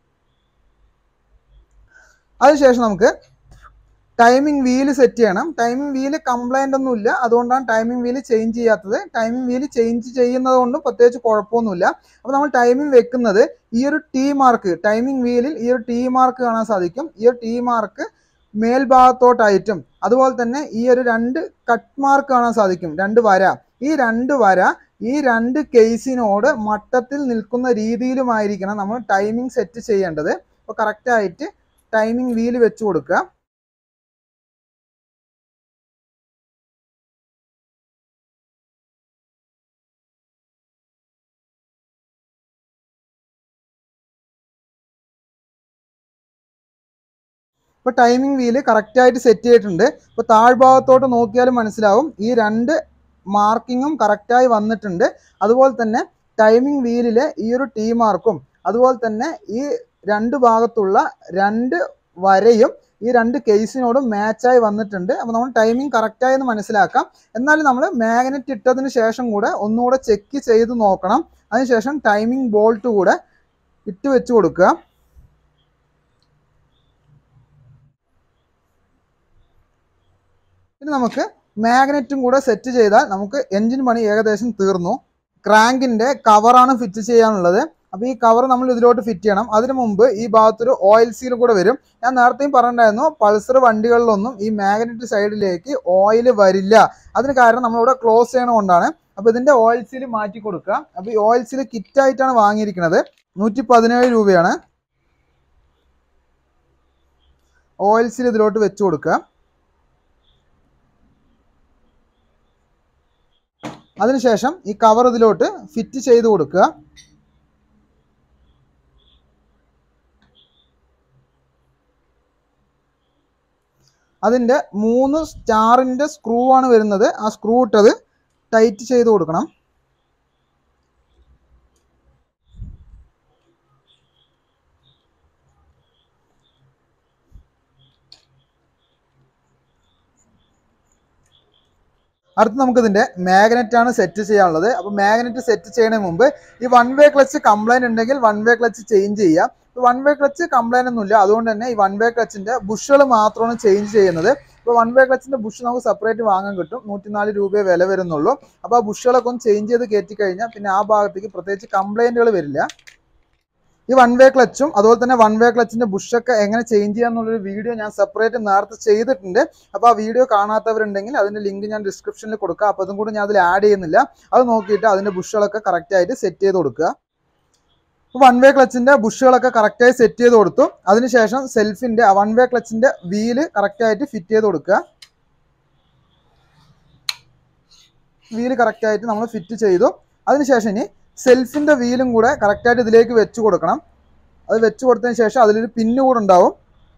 അതിനുശേഷം നമുക്ക് ടൈമിംഗ് വീല് സെറ്റ് ചെയ്യണം ടൈമിംഗ് വീല് കംപ്ലൈൻ്റ് ഒന്നുമില്ല അതുകൊണ്ടാണ് ടൈമിംഗ് വീല് ചേഞ്ച് ചെയ്യാത്തത് ടൈമിംഗ് വീല് ചേഞ്ച് ചെയ്യുന്നത് കൊണ്ടും പ്രത്യേകിച്ച് കുഴപ്പമൊന്നുമില്ല അപ്പോൾ നമ്മൾ ടൈമിംഗ് വെക്കുന്നത് ഈ ഒരു ടി മാർക്ക് ടൈമിംഗ് വീലിൽ ഈ ഒരു ടി മാർക്ക് കാണാൻ സാധിക്കും ഈ ഒരു ടി മാർക്ക് മേൽഭാഗത്തോട്ടായിട്ടും അതുപോലെ തന്നെ ഈ ഒരു രണ്ട് കട്ട് മാർക്ക് കാണാൻ സാധിക്കും രണ്ട് വര ഈ രണ്ട് വര ഈ രണ്ട് കേസിനോട് മട്ടത്തിൽ നിൽക്കുന്ന രീതിയിലുമായിരിക്കണം നമ്മൾ ടൈമിംഗ് സെറ്റ് ചെയ്യേണ്ടത് അപ്പോൾ കറക്റ്റായിട്ട് ടൈമിംഗ് വീല് വെച്ച് കൊടുക്കുക ഇപ്പോൾ ടൈമിംഗ് വീല് കറക്റ്റായിട്ട് സെറ്റ് ചെയ്തിട്ടുണ്ട് ഇപ്പോൾ താഴ്ഭാഗത്തോട്ട് നോക്കിയാലും മനസ്സിലാവും ഈ രണ്ട് മാർക്കിങ്ങും കറക്റ്റായി വന്നിട്ടുണ്ട് അതുപോലെ തന്നെ ടൈമിംഗ് വീലിലെ ഈ ഒരു ടീ മാർക്കും അതുപോലെ തന്നെ ഈ രണ്ട് ഭാഗത്തുള്ള രണ്ട് വരയും ഈ രണ്ട് കേസിനോടും മാച്ചായി വന്നിട്ടുണ്ട് അപ്പോൾ നമ്മൾ ടൈമിംഗ് കറക്റ്റായി എന്ന് മനസ്സിലാക്കാം എന്നാലും നമ്മൾ മാഗ്നറ്റ് ഇട്ടതിന് ശേഷം കൂടെ ഒന്നുകൂടെ ചെക്ക് ചെയ്ത് നോക്കണം അതിനുശേഷം ടൈമിംഗ് ബോൾട്ട് കൂടെ ഇട്ട് വെച്ച് കൊടുക്കുക ഇനി നമുക്ക് മാഗ്നറ്റും കൂടെ സെറ്റ് ചെയ്താൽ നമുക്ക് എൻജിൻ പണി ഏകദേശം തീർന്നു ക്രാങ്കിന്റെ കവറാണ് ഫിറ്റ് ചെയ്യാനുള്ളത് അപ്പോൾ ഈ കവർ നമ്മൾ ഇതിലോട്ട് ഫിറ്റ് ചെയ്യണം അതിനു മുമ്പ് ഈ ഭാഗത്തൊരു ഓയിൽ സീൽ കൂടെ വരും ഞാൻ നേരത്തെയും പറഞ്ഞിട്ടുണ്ടായിരുന്നു പൾസർ വണ്ടികളിലൊന്നും ഈ മാഗ്നറ്റ് സൈഡിലേക്ക് ഓയിൽ വരില്ല അതിന് കാരണം നമ്മളിവിടെ ക്ലോസ് ചെയ്യണതുകൊണ്ടാണ് അപ്പോൾ ഇതിന്റെ ഓയിൽ സീൽ മാറ്റി കൊടുക്കുക അപ്പോൾ ഈ ഓയിൽ സീൽ കിറ്റായിട്ടാണ് വാങ്ങിയിരിക്കുന്നത് നൂറ്റി പതിനേഴ് രൂപയാണ് ഓയിൽ സീൽ ഇതിലോട്ട് വെച്ച് കൊടുക്കുക അതിനുശേഷം ഈ കവർ ഇതിലോട്ട് ഫിറ്റ് ചെയ്ത് കൊടുക്കുക അതിൻ്റെ മൂന്ന് സ്റ്റാറിൻ്റെ സ്ക്രൂ ആണ് വരുന്നത് ആ സ്ക്രൂ ഇട്ടത് ടൈറ്റ് ചെയ്ത് കൊടുക്കണം അടുത്ത് നമുക്ക് ഇതിന്റെ മാഗ്നറ്റ് ആണ് സെറ്റ് ചെയ്യാനുള്ളത് അപ്പോൾ മാഗ്നറ്റ് സെറ്റ് ചെയ്യുന്നതിന് മുമ്പ് ഈ വൺ വേ ക്ലച്ച് കംപ്ലൈന്റ് ഉണ്ടെങ്കിൽ വൺ വേ ക്ലച്ച് ചേഞ്ച് ചെയ്യാം വൺ വേ ക്ലച്ച് കംപ്ലൈന്റ് ഒന്നുമില്ല അതുകൊണ്ട് തന്നെ ഈ വൺ വേ ക്ലച്ചിന്റെ ബുഷുകൾ മാത്രമാണ് ചേഞ്ച് ചെയ്യുന്നത് ഇപ്പോൾ വൺ വേ ക്ലച്ചിന്റെ ബുഷ് നമുക്ക് സെപ്പറേറ്റ് വാങ്ങാൻ കിട്ടും നൂറ്റിനാല് രൂപയെ വില വരുന്നുള്ളൂ അപ്പോൾ ആ ബുഷുകളൊക്കെ ഒന്ന് ചേഞ്ച് ചെയ്ത് കയറ്റി കഴിഞ്ഞാൽ പിന്നെ ആ ഭാഗത്തേക്ക് പ്രത്യേകിച്ച് കംപ്ലൈന്റുകൾ വരില്ല ഈ വൺ വേ ക്ലച്ചും അതുപോലെ തന്നെ വൺ വേ ക്ലച്ചിന്റെ ബുഷൊക്കെ എങ്ങനെ ചേഞ്ച് ചെയ്യാന്നുള്ളൊരു വീഡിയോ ഞാൻ സെപ്പറേറ്റ് നേരത്തെ ചെയ്തിട്ടുണ്ട് അപ്പോൾ ആ വീഡിയോ കാണാത്തവരുണ്ടെങ്കിൽ അതിന്റെ ലിങ്ക് ഞാൻ ഡിസ്ക്രിപ്ഷനിൽ കൊടുക്കാം അപ്പോൾ അതും കൂടി ഞാൻ അതിൽ ആഡ് ചെയ്യുന്നില്ല അത് നോക്കിയിട്ട് അതിന്റെ ബുഷുകളൊക്കെ കറക്റ്റ് ആയിട്ട് സെറ്റ് ചെയ്ത് കൊടുക്കുക വൺ വേ ക്ലച്ചിന്റെ ബുഷുകളൊക്കെ കറക്റ്റായി സെറ്റ് ചെയ്ത് കൊടുത്തു അതിനുശേഷം സെൽഫിന്റെ വൺ വേ ക്ലച്ചിന്റെ വീല് കറക്റ്റായിട്ട് ഫിറ്റ് ചെയ്ത് കൊടുക്കുക വീല് കറക്റ്റായിട്ട് നമ്മൾ ഫിറ്റ് ചെയ്തു അതിനുശേഷം ഇനി സെൽഫിൻ്റെ വീലും കൂടെ കറക്റ്റായിട്ട് ഇതിലേക്ക് വെച്ച് കൊടുക്കണം അത് വെച്ച് കൊടുത്തതിന് ശേഷം അതിലൊരു പിന്ന് കൂടെ ഉണ്ടാവും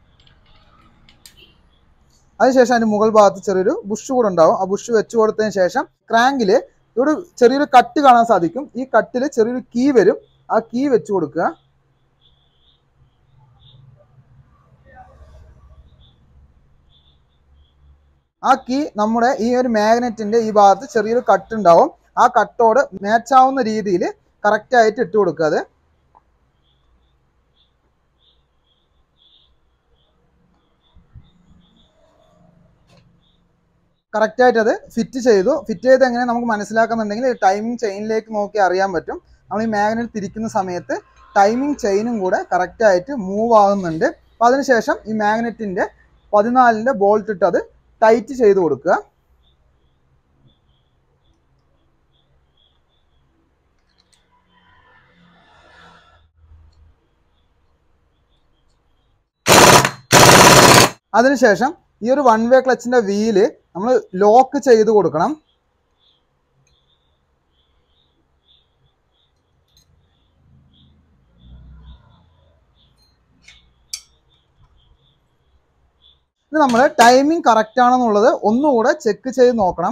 അതിനുശേഷം അതിൻ്റെ മുകൾ ഭാഗത്ത് ചെറിയൊരു ബുഷ് കൂടെ ഉണ്ടാവും ആ ബുഷ് വെച്ച് കൊടുത്തതിന് ശേഷം ക്രാങ്കിൽ ഇവിടെ ചെറിയൊരു കട്ട് കാണാൻ സാധിക്കും ഈ കട്ടിൽ ചെറിയൊരു കീ വരും ആ കീ വെച്ച് കൊടുക്കുക ആ കീ നമ്മുടെ ഈ ഒരു മാഗ്നറ്റിന്റെ ഈ ഭാഗത്ത് ചെറിയൊരു കട്ട് ഉണ്ടാവും ആ കട്ടോട് മാച്ച് ആവുന്ന രീതിയിൽ കറക്റ്റ് ആയിട്ട് ഇട്ട് കൊടുക്കുക അത് കറക്റ്റ് ആയിട്ട് അത് ഫിറ്റ് ചെയ്തു ഫിറ്റ് ചെയ്ത് എങ്ങനെ നമുക്ക് മനസ്സിലാക്കുന്നുണ്ടെങ്കിൽ ടൈമിംഗ് ചെയിനിലേക്ക് നോക്കി അറിയാൻ പറ്റും നമ്മൾ ഈ മാഗ്നറ്റ് തിരിക്കുന്ന സമയത്ത് ടൈമിംഗ് ചെയിനും കൂടെ കറക്റ്റ് ആയിട്ട് മൂവ് ആകുന്നുണ്ട് അപ്പോൾ അതിനുശേഷം ഈ മാഗ്നറ്റിന്റെ പതിനാലിന്റെ ബോൾട്ട് ഇട്ട് അത് ടൈറ്റ് ചെയ്ത് കൊടുക്കുക അതിനുശേഷം ഈ ഒരു വൺ വേ ക്ലച്ചിന്റെ വീല് നമ്മൾ ലോക്ക് ചെയ്ത് കൊടുക്കണം ഇത് നമ്മൾ ടൈമിംഗ് കറക്റ്റ് ആണെന്നുള്ളത് ഒന്നുകൂടെ ചെക്ക് ചെയ്ത് നോക്കണം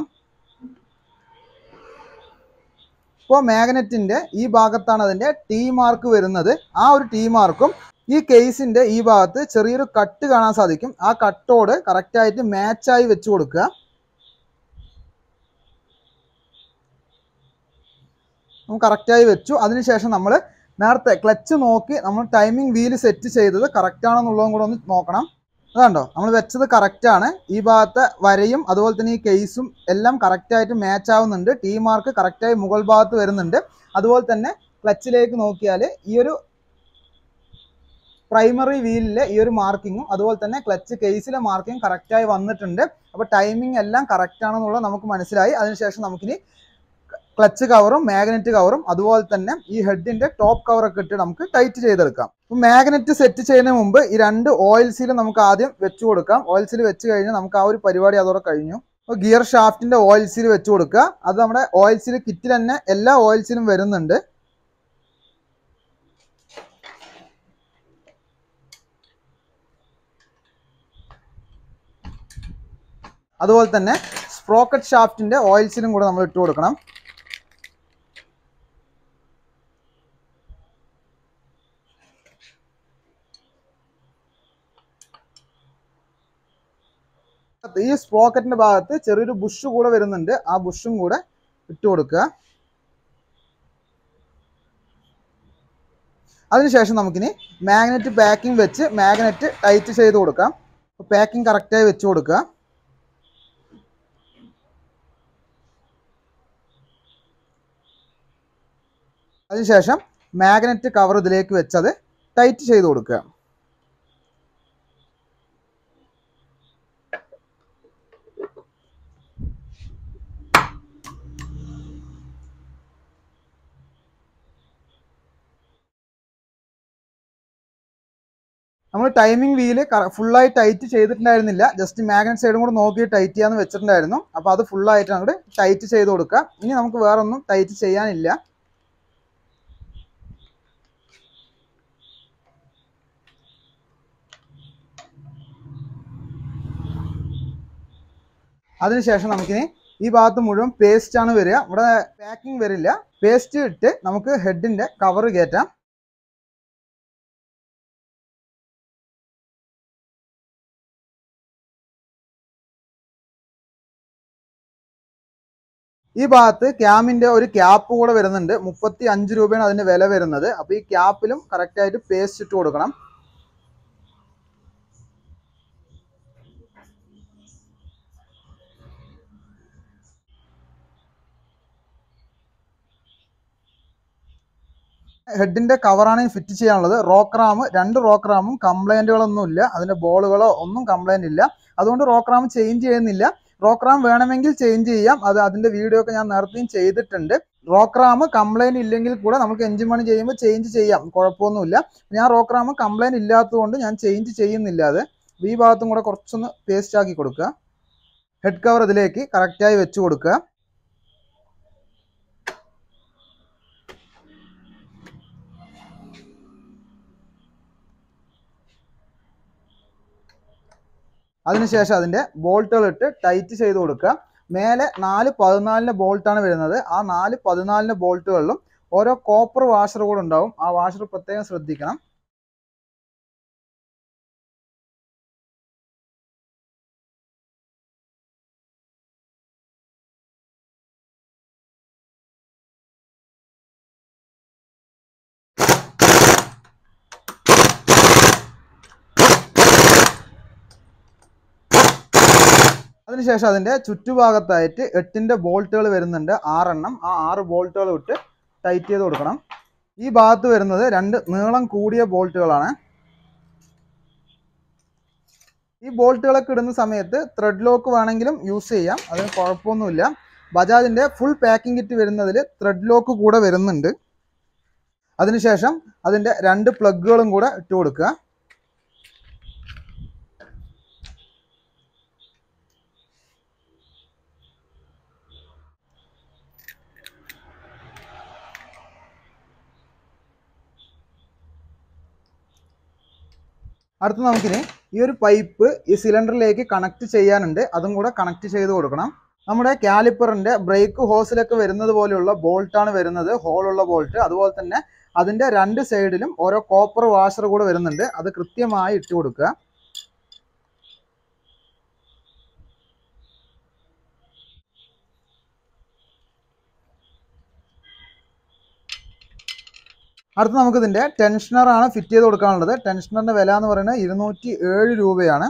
ഇപ്പോൾ മാഗ്നറ്റിന്റെ ഈ ഭാഗത്താണ് അതിന്റെ ടി മാർക്ക് വരുന്നത് ആ ഒരു ടി മാർക്കും ഈ കേസിന്റെ ഈ ഭാഗത്ത് ചെറിയൊരു കട്ട് കാണാൻ സാധിക്കും ആ കട്ടോട് കറക്റ്റ് ആയിട്ട് മാച്ചായി വെച്ച് കൊടുക്കുക നമുക്ക് കറക്റ്റായി വെച്ചു അതിനുശേഷം നമ്മൾ നേരത്തെ ക്ലച്ച് നോക്കി നമ്മൾ ടൈമിംഗ് വീല് സെറ്റ് ചെയ്തത് കറക്റ്റ് ആണെന്നുള്ളതും കൂടെ ഒന്ന് നോക്കണം അതുണ്ടോ നമ്മൾ വെച്ചത് കറക്റ്റ് ആണ് ഈ ഭാഗത്തെ വരയും അതുപോലെ തന്നെ ഈ കേസും എല്ലാം കറക്റ്റ് ആയിട്ട് മാച്ച് ആവുന്നുണ്ട് ടീ മാർക്ക് കറക്റ്റായി മുകൾ ഭാഗത്ത് വരുന്നുണ്ട് അതുപോലെ തന്നെ ക്ലച്ചിലേക്ക് നോക്കിയാൽ ഈ ഒരു പ്രൈമറി വീലിലെ ഈ ഒരു മാർക്കിങ്ങും അതുപോലെ തന്നെ ക്ലച്ച് കേസിലെ മാർക്കിംഗ് കറക്റ്റായി വന്നിട്ടുണ്ട് അപ്പോൾ ടൈമിംഗ് എല്ലാം കറക്റ്റ് ആണെന്നുള്ളത് നമുക്ക് മനസ്സിലായി അതിനുശേഷം നമുക്കിനി ക്ലച്ച് കവറും മാഗ്നറ്റ് കവറും അതുപോലെ തന്നെ ഈ ഹെഡിന്റെ ടോപ്പ് കവറൊക്കെ ഇട്ട് നമുക്ക് ടൈറ്റ് ചെയ്തെടുക്കാം അപ്പോൾ മാഗ്നറ്റ് സെറ്റ് ചെയ്യുന്നതിന് മുമ്പ് ഈ രണ്ട് ഓയിൽ സീൽ നമുക്ക് ആദ്യം വെച്ച് കൊടുക്കാം ഓയിൽ സീൽ വെച്ച് കഴിഞ്ഞാൽ നമുക്ക് ആ ഒരു പരിപാടി അതോടെ കഴിഞ്ഞു അപ്പോൾ ഗിയർ ഷാഫ്റ്റിന്റെ ഓയിൽ സീൽ വെച്ച് കൊടുക്കുക അത് നമ്മുടെ ഓയിൽ സീൽ കിറ്റിൽ തന്നെ എല്ലാ ഓയിൽ സീലും വരുന്നുണ്ട് അതുപോലെ തന്നെ സ്പ്രോക്കറ്റ് ഷാഫ്റ്റിന്റെ ഓയിൽ സീലും കൂടെ നമ്മൾ ഇട്ട് കൊടുക്കണം ഈ സ്പ്രോക്കറ്റിന്റെ ഭാഗത്ത് ചെറിയൊരു ബുഷ് കൂടെ വരുന്നുണ്ട് ആ ബുഷും കൂടെ ഇട്ട് കൊടുക്കുക അതിനുശേഷം നമുക്കിനി മാഗ്നറ്റ് പാക്കിംഗ് വെച്ച് മാഗ്നറ്റ് ടൈറ്റ് ചെയ്ത് കൊടുക്കാം പാക്കിംഗ് കറക്റ്റായി വെച്ച് കൊടുക്കുക അതിനുശേഷം മാഗ്നറ്റ് കവർ ഇതിലേക്ക് വെച്ചത് ടൈറ്റ് ചെയ്ത് കൊടുക്കുക നമ്മൾ ടൈമിംഗ് വീല് ഫുള്ളായി ടൈറ്റ് ചെയ്തിട്ടുണ്ടായിരുന്നില്ല ജസ്റ്റ് മാഗ്നറ്റ് സൈഡും കൂടെ നോക്കി ടൈറ്റ് ചെയ്യാന്ന് വെച്ചിട്ടുണ്ടായിരുന്നു അപ്പോൾ അത് ഫുള്ളായിട്ട് അങ്ങോട്ട് ടൈറ്റ് ചെയ്ത് കൊടുക്കുക ഇനി നമുക്ക് വേറെ ഒന്നും ടൈറ്റ് ചെയ്യാനില്ല അതിനുശേഷം നമുക്കിനി ഈ ഭാഗത്ത് മുഴുവൻ പേസ്റ്റ് ആണ് വരിക ഇവിടെ പാക്കിംഗ് വരില്ല പേസ്റ്റ് ഇട്ട് നമുക്ക് ഹെഡിന്റെ കവർ കയറ്റാം ഈ ഭാഗത്ത് ക്യാമിന്റെ ഒരു ക്യാപ്പ് കൂടെ വരുന്നുണ്ട് മുപ്പത്തി അഞ്ച് രൂപയാണ് അതിന്റെ വില വരുന്നത് അപ്പൊ ഈ ക്യാപ്പിലും കറക്റ്റ് ആയിട്ട് പേസ്റ്റ് ഇട്ട് കൊടുക്കണം ഹെഡിന്റെ കവറാണ് ഫിറ്റ് ചെയ്യാനുള്ളത് റോക്ക് റാം രണ്ട് റോക്ക് റാമും കംപ്ലൈന്റുകളൊന്നും ഇല്ല അതിന്റെ ബോളുകളോ ഒന്നും കംപ്ലൈന്റ് ഇല്ല അതുകൊണ്ട് റോക്ക് റാം ചേഞ്ച് ചെയ്യുന്നില്ല റോക്ക് റാം വേണമെങ്കിൽ ചേഞ്ച് ചെയ്യാം അത് അതിന്റെ വീഡിയോ ഒക്കെ ഞാൻ നേരത്തെയും ചെയ്തിട്ടുണ്ട് റോക്ക് റാം കംപ്ലൈന്റ് ഇല്ലെങ്കിൽ കൂടെ നമുക്ക് എഞ്ചിൻ പണി ചെയ്യുമ്പോൾ ചേഞ്ച് ചെയ്യാം കുഴപ്പമൊന്നുമില്ല ഞാൻ റോക്ക് റാം കംപ്ലൈന്റ് ഇല്ലാത്തതുകൊണ്ട് ഞാൻ ചേഞ്ച് ചെയ്യുന്നില്ല അത് ഈ ഭാഗത്തും കൂടെ കുറച്ചൊന്ന് പേസ്റ്റ് ആക്കി കൊടുക്കുക ഹെഡ് കവർ ഇതിലേക്ക് കറക്റ്റായി വെച്ച് കൊടുക്കുക അതിനുശേഷം അതിൻ്റെ ബോൾട്ടുകൾ ഇട്ട് ടൈറ്റ് ചെയ്ത് കൊടുക്കുക മേലെ നാല് പതിനാലിൻ്റെ ബോൾട്ടാണ് വരുന്നത് ആ നാല് പതിനാലിൻ്റെ ബോൾട്ടുകളിലും ഓരോ കോപ്പർ വാഷർ കൂടെ ഉണ്ടാവും ആ വാഷർ പ്രത്യേകം ശ്രദ്ധിക്കണം അതിനുശേഷം അതിൻ്റെ ചുറ്റുഭാഗത്തായിട്ട് എട്ടിൻ്റെ ബോൾട്ടുകൾ വരുന്നുണ്ട് ആറെണ്ണം ആ ആറ് ബോൾട്ടുകൾ ഇട്ട് ടൈറ്റ് ചെയ്ത് കൊടുക്കണം ഈ ഭാഗത്ത് വരുന്നത് രണ്ട് നീളം കൂടിയ ബോൾട്ടുകളാണ് ഈ ബോൾട്ടുകളൊക്കെ ഇടുന്ന സമയത്ത് ത്രെഡ് ലോക്ക് വേണമെങ്കിലും യൂസ് ചെയ്യാം അതിന് കുഴപ്പമൊന്നുമില്ല ബജാജിൻ്റെ ഫുൾ പാക്കിംഗ് കിറ്റ് വരുന്നതിൽ ത്രെഡ് ലോക്ക് കൂടെ വരുന്നുണ്ട് അതിനുശേഷം അതിൻ്റെ രണ്ട് പ്ലഗുകളും കൂടെ ഇട്ട് കൊടുക്കുക അടുത്ത് നമുക്കിനി ഈ ഒരു പൈപ്പ് ഈ സിലിണ്ടറിലേക്ക് കണക്ട് ചെയ്യാനുണ്ട് അതും കൂടെ കണക്ട് ചെയ്ത് കൊടുക്കണം നമ്മുടെ കാലിപ്പറിന്റെ ബ്രേക്ക് ഹോസിലൊക്കെ വരുന്നത് പോലെയുള്ള ബോൾട്ടാണ് വരുന്നത് ഹോളുള്ള ബോൾട്ട് അതുപോലെ തന്നെ അതിന്റെ രണ്ട് സൈഡിലും ഓരോ കോപ്പർ വാഷർ കൂടെ വരുന്നുണ്ട് അത് കൃത്യമായി ഇട്ട് കൊടുക്കുക അടുത്ത് നമുക്ക് ഇതിന്റെ ടെൻഷനർ ആണ് ഫിറ്റ് ചെയ്ത് കൊടുക്കാനുള്ളത് ടെൻഷനറിന്റെ വില എന്ന് പറയുന്നത് ഇരുന്നൂറ്റി ഏഴ് രൂപയാണ്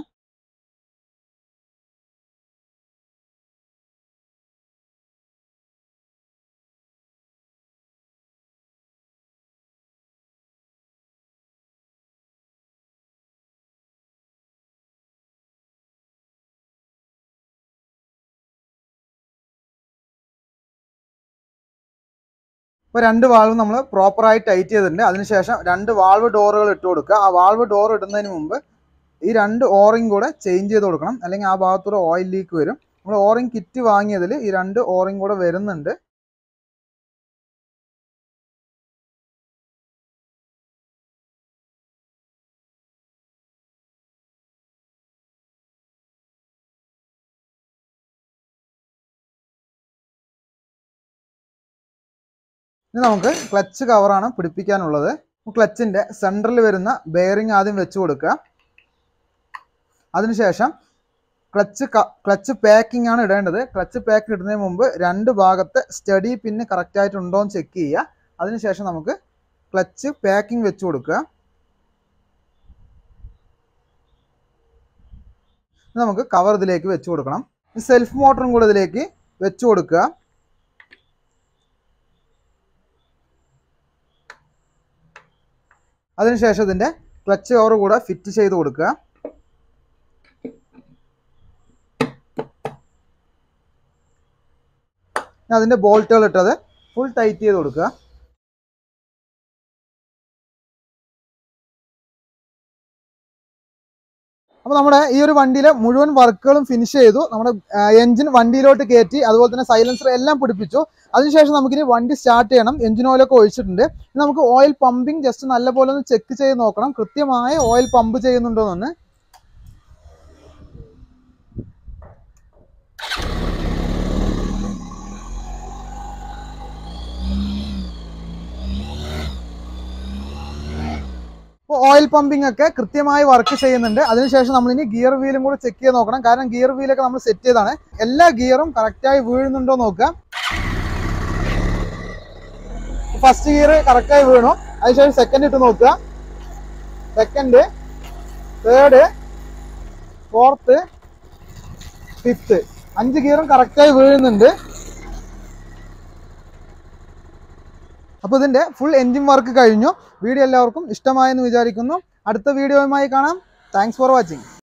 ഇപ്പോൾ രണ്ട് വാൾവ് നമ്മൾ പ്രോപ്പറായി ടൈറ്റ് ചെയ്തിട്ടുണ്ട് അതിനുശേഷം രണ്ട് വാൾവ് ഡോറുകൾ ഇട്ട് കൊടുക്കുക ആ വാൾവ് ഡോർ ഇടുന്നതിന് മുമ്പ് ഈ രണ്ട് ഓറിങ് കൂടെ ചേഞ്ച് ചെയ്ത് കൊടുക്കണം അല്ലെങ്കിൽ ആ ഭാഗത്തൂടെ ഓയിൽ ലീക്ക് വരും നമ്മൾ ഓറിങ് കിറ്റ് വാങ്ങിയതിൽ ഈ രണ്ട് ഓറിങ് കൂടെ വരുന്നുണ്ട് ഇനി നമുക്ക് ക്ലച്ച് കവറാണ് പിടിപ്പിക്കാനുള്ളത് ക്ലച്ചിന്റെ സെൻറ്ററിൽ വരുന്ന ബെയറിംഗ് ആദ്യം വെച്ച് കൊടുക്കുക അതിനുശേഷം ക്ലച്ച് ക്ലച്ച് പാക്കിംഗ് ആണ് ഇടേണ്ടത് ക്ലച്ച് പാക്ക് ഇടുന്നതിന് മുമ്പ് രണ്ട് ഭാഗത്ത് സ്റ്റഡി പിന്ന് കറക്റ്റ് ആയിട്ട് ഉണ്ടോ എന്ന് ചെക്ക് ചെയ്യുക അതിനുശേഷം നമുക്ക് ക്ലച്ച് പാക്കിംഗ് വെച്ച് കൊടുക്കുക ഇനി നമുക്ക് കവർ ഇതിലേക്ക് വെച്ച് കൊടുക്കണം സെൽഫ് മോട്ടറും കൂടെ ഇതിലേക്ക് വെച്ച് കൊടുക്കുക അതിനുശേഷം ഇതിൻ്റെ ക്ലച്ച് കവർ കൂടെ ഫിറ്റ് ചെയ്ത് കൊടുക്കുക അതിൻ്റെ ബോൾട്ടുകൾ ഇട്ടത് ഫുൾ ടൈറ്റ് ചെയ്ത് കൊടുക്കുക അപ്പോൾ നമ്മുടെ ഈ ഒരു വണ്ടിയിലെ മുഴുവൻ വർക്കുകളും ഫിനിഷ് ചെയ്തു നമ്മുടെ എഞ്ചിൻ വണ്ടിയിലോട്ട് കയറ്റി അതുപോലെ തന്നെ സൈലൻസർ എല്ലാം പിടിപ്പിച്ചു അതിനുശേഷം നമുക്കിനി വണ്ടി സ്റ്റാർട്ട് ചെയ്യണം എഞ്ചിൻ ഓയിലൊക്കെ ഒഴിച്ചിട്ടുണ്ട് ഇനി നമുക്ക് ഓയിൽ പമ്പിങ് ജസ്റ്റ് നല്ലപോലെ ഒന്ന് ചെക്ക് ചെയ്ത് നോക്കണം കൃത്യമായ ഓയിൽ പമ്പ് ചെയ്യുന്നുണ്ടോ എന്ന് ഇപ്പോൾ ഓയിൽ പമ്പിംഗ് ഒക്കെ കൃത്യമായി വർക്ക് ചെയ്യുന്നുണ്ട് അതിനുശേഷം നമ്മൾ ഇനി ഗിയർ വീലും കൂടെ ചെക്ക് ചെയ്ത് നോക്കണം കാരണം ഗിയർ വീലൊക്കെ നമ്മൾ സെറ്റ് ചെയ്താണ് എല്ലാ ഗിയറും കറക്റ്റായി വീഴുന്നുണ്ടോ നോക്കുക ഫസ്റ്റ് ഗിയർ കറക്റ്റായി വീണു അതിനുശേഷം സെക്കൻഡ് ഇട്ട് നോക്കുക സെക്കൻഡ് തേർഡ് ഫോർത്ത് ഫിഫ്ത്ത് അഞ്ച് ഗിയറും കറക്റ്റായി വീഴുന്നുണ്ട് അപ്പോൾ ഇതിൻ്റെ ഫുൾ എൻജിൻ വർക്ക് കഴിഞ്ഞു വീഡിയോ എല്ലാവർക്കും ഇഷ്ടമായെന്ന് വിചാരിക്കുന്നു അടുത്ത വീഡിയോയുമായി കാണാം താങ്ക്സ് ഫോർ വാച്ചിങ്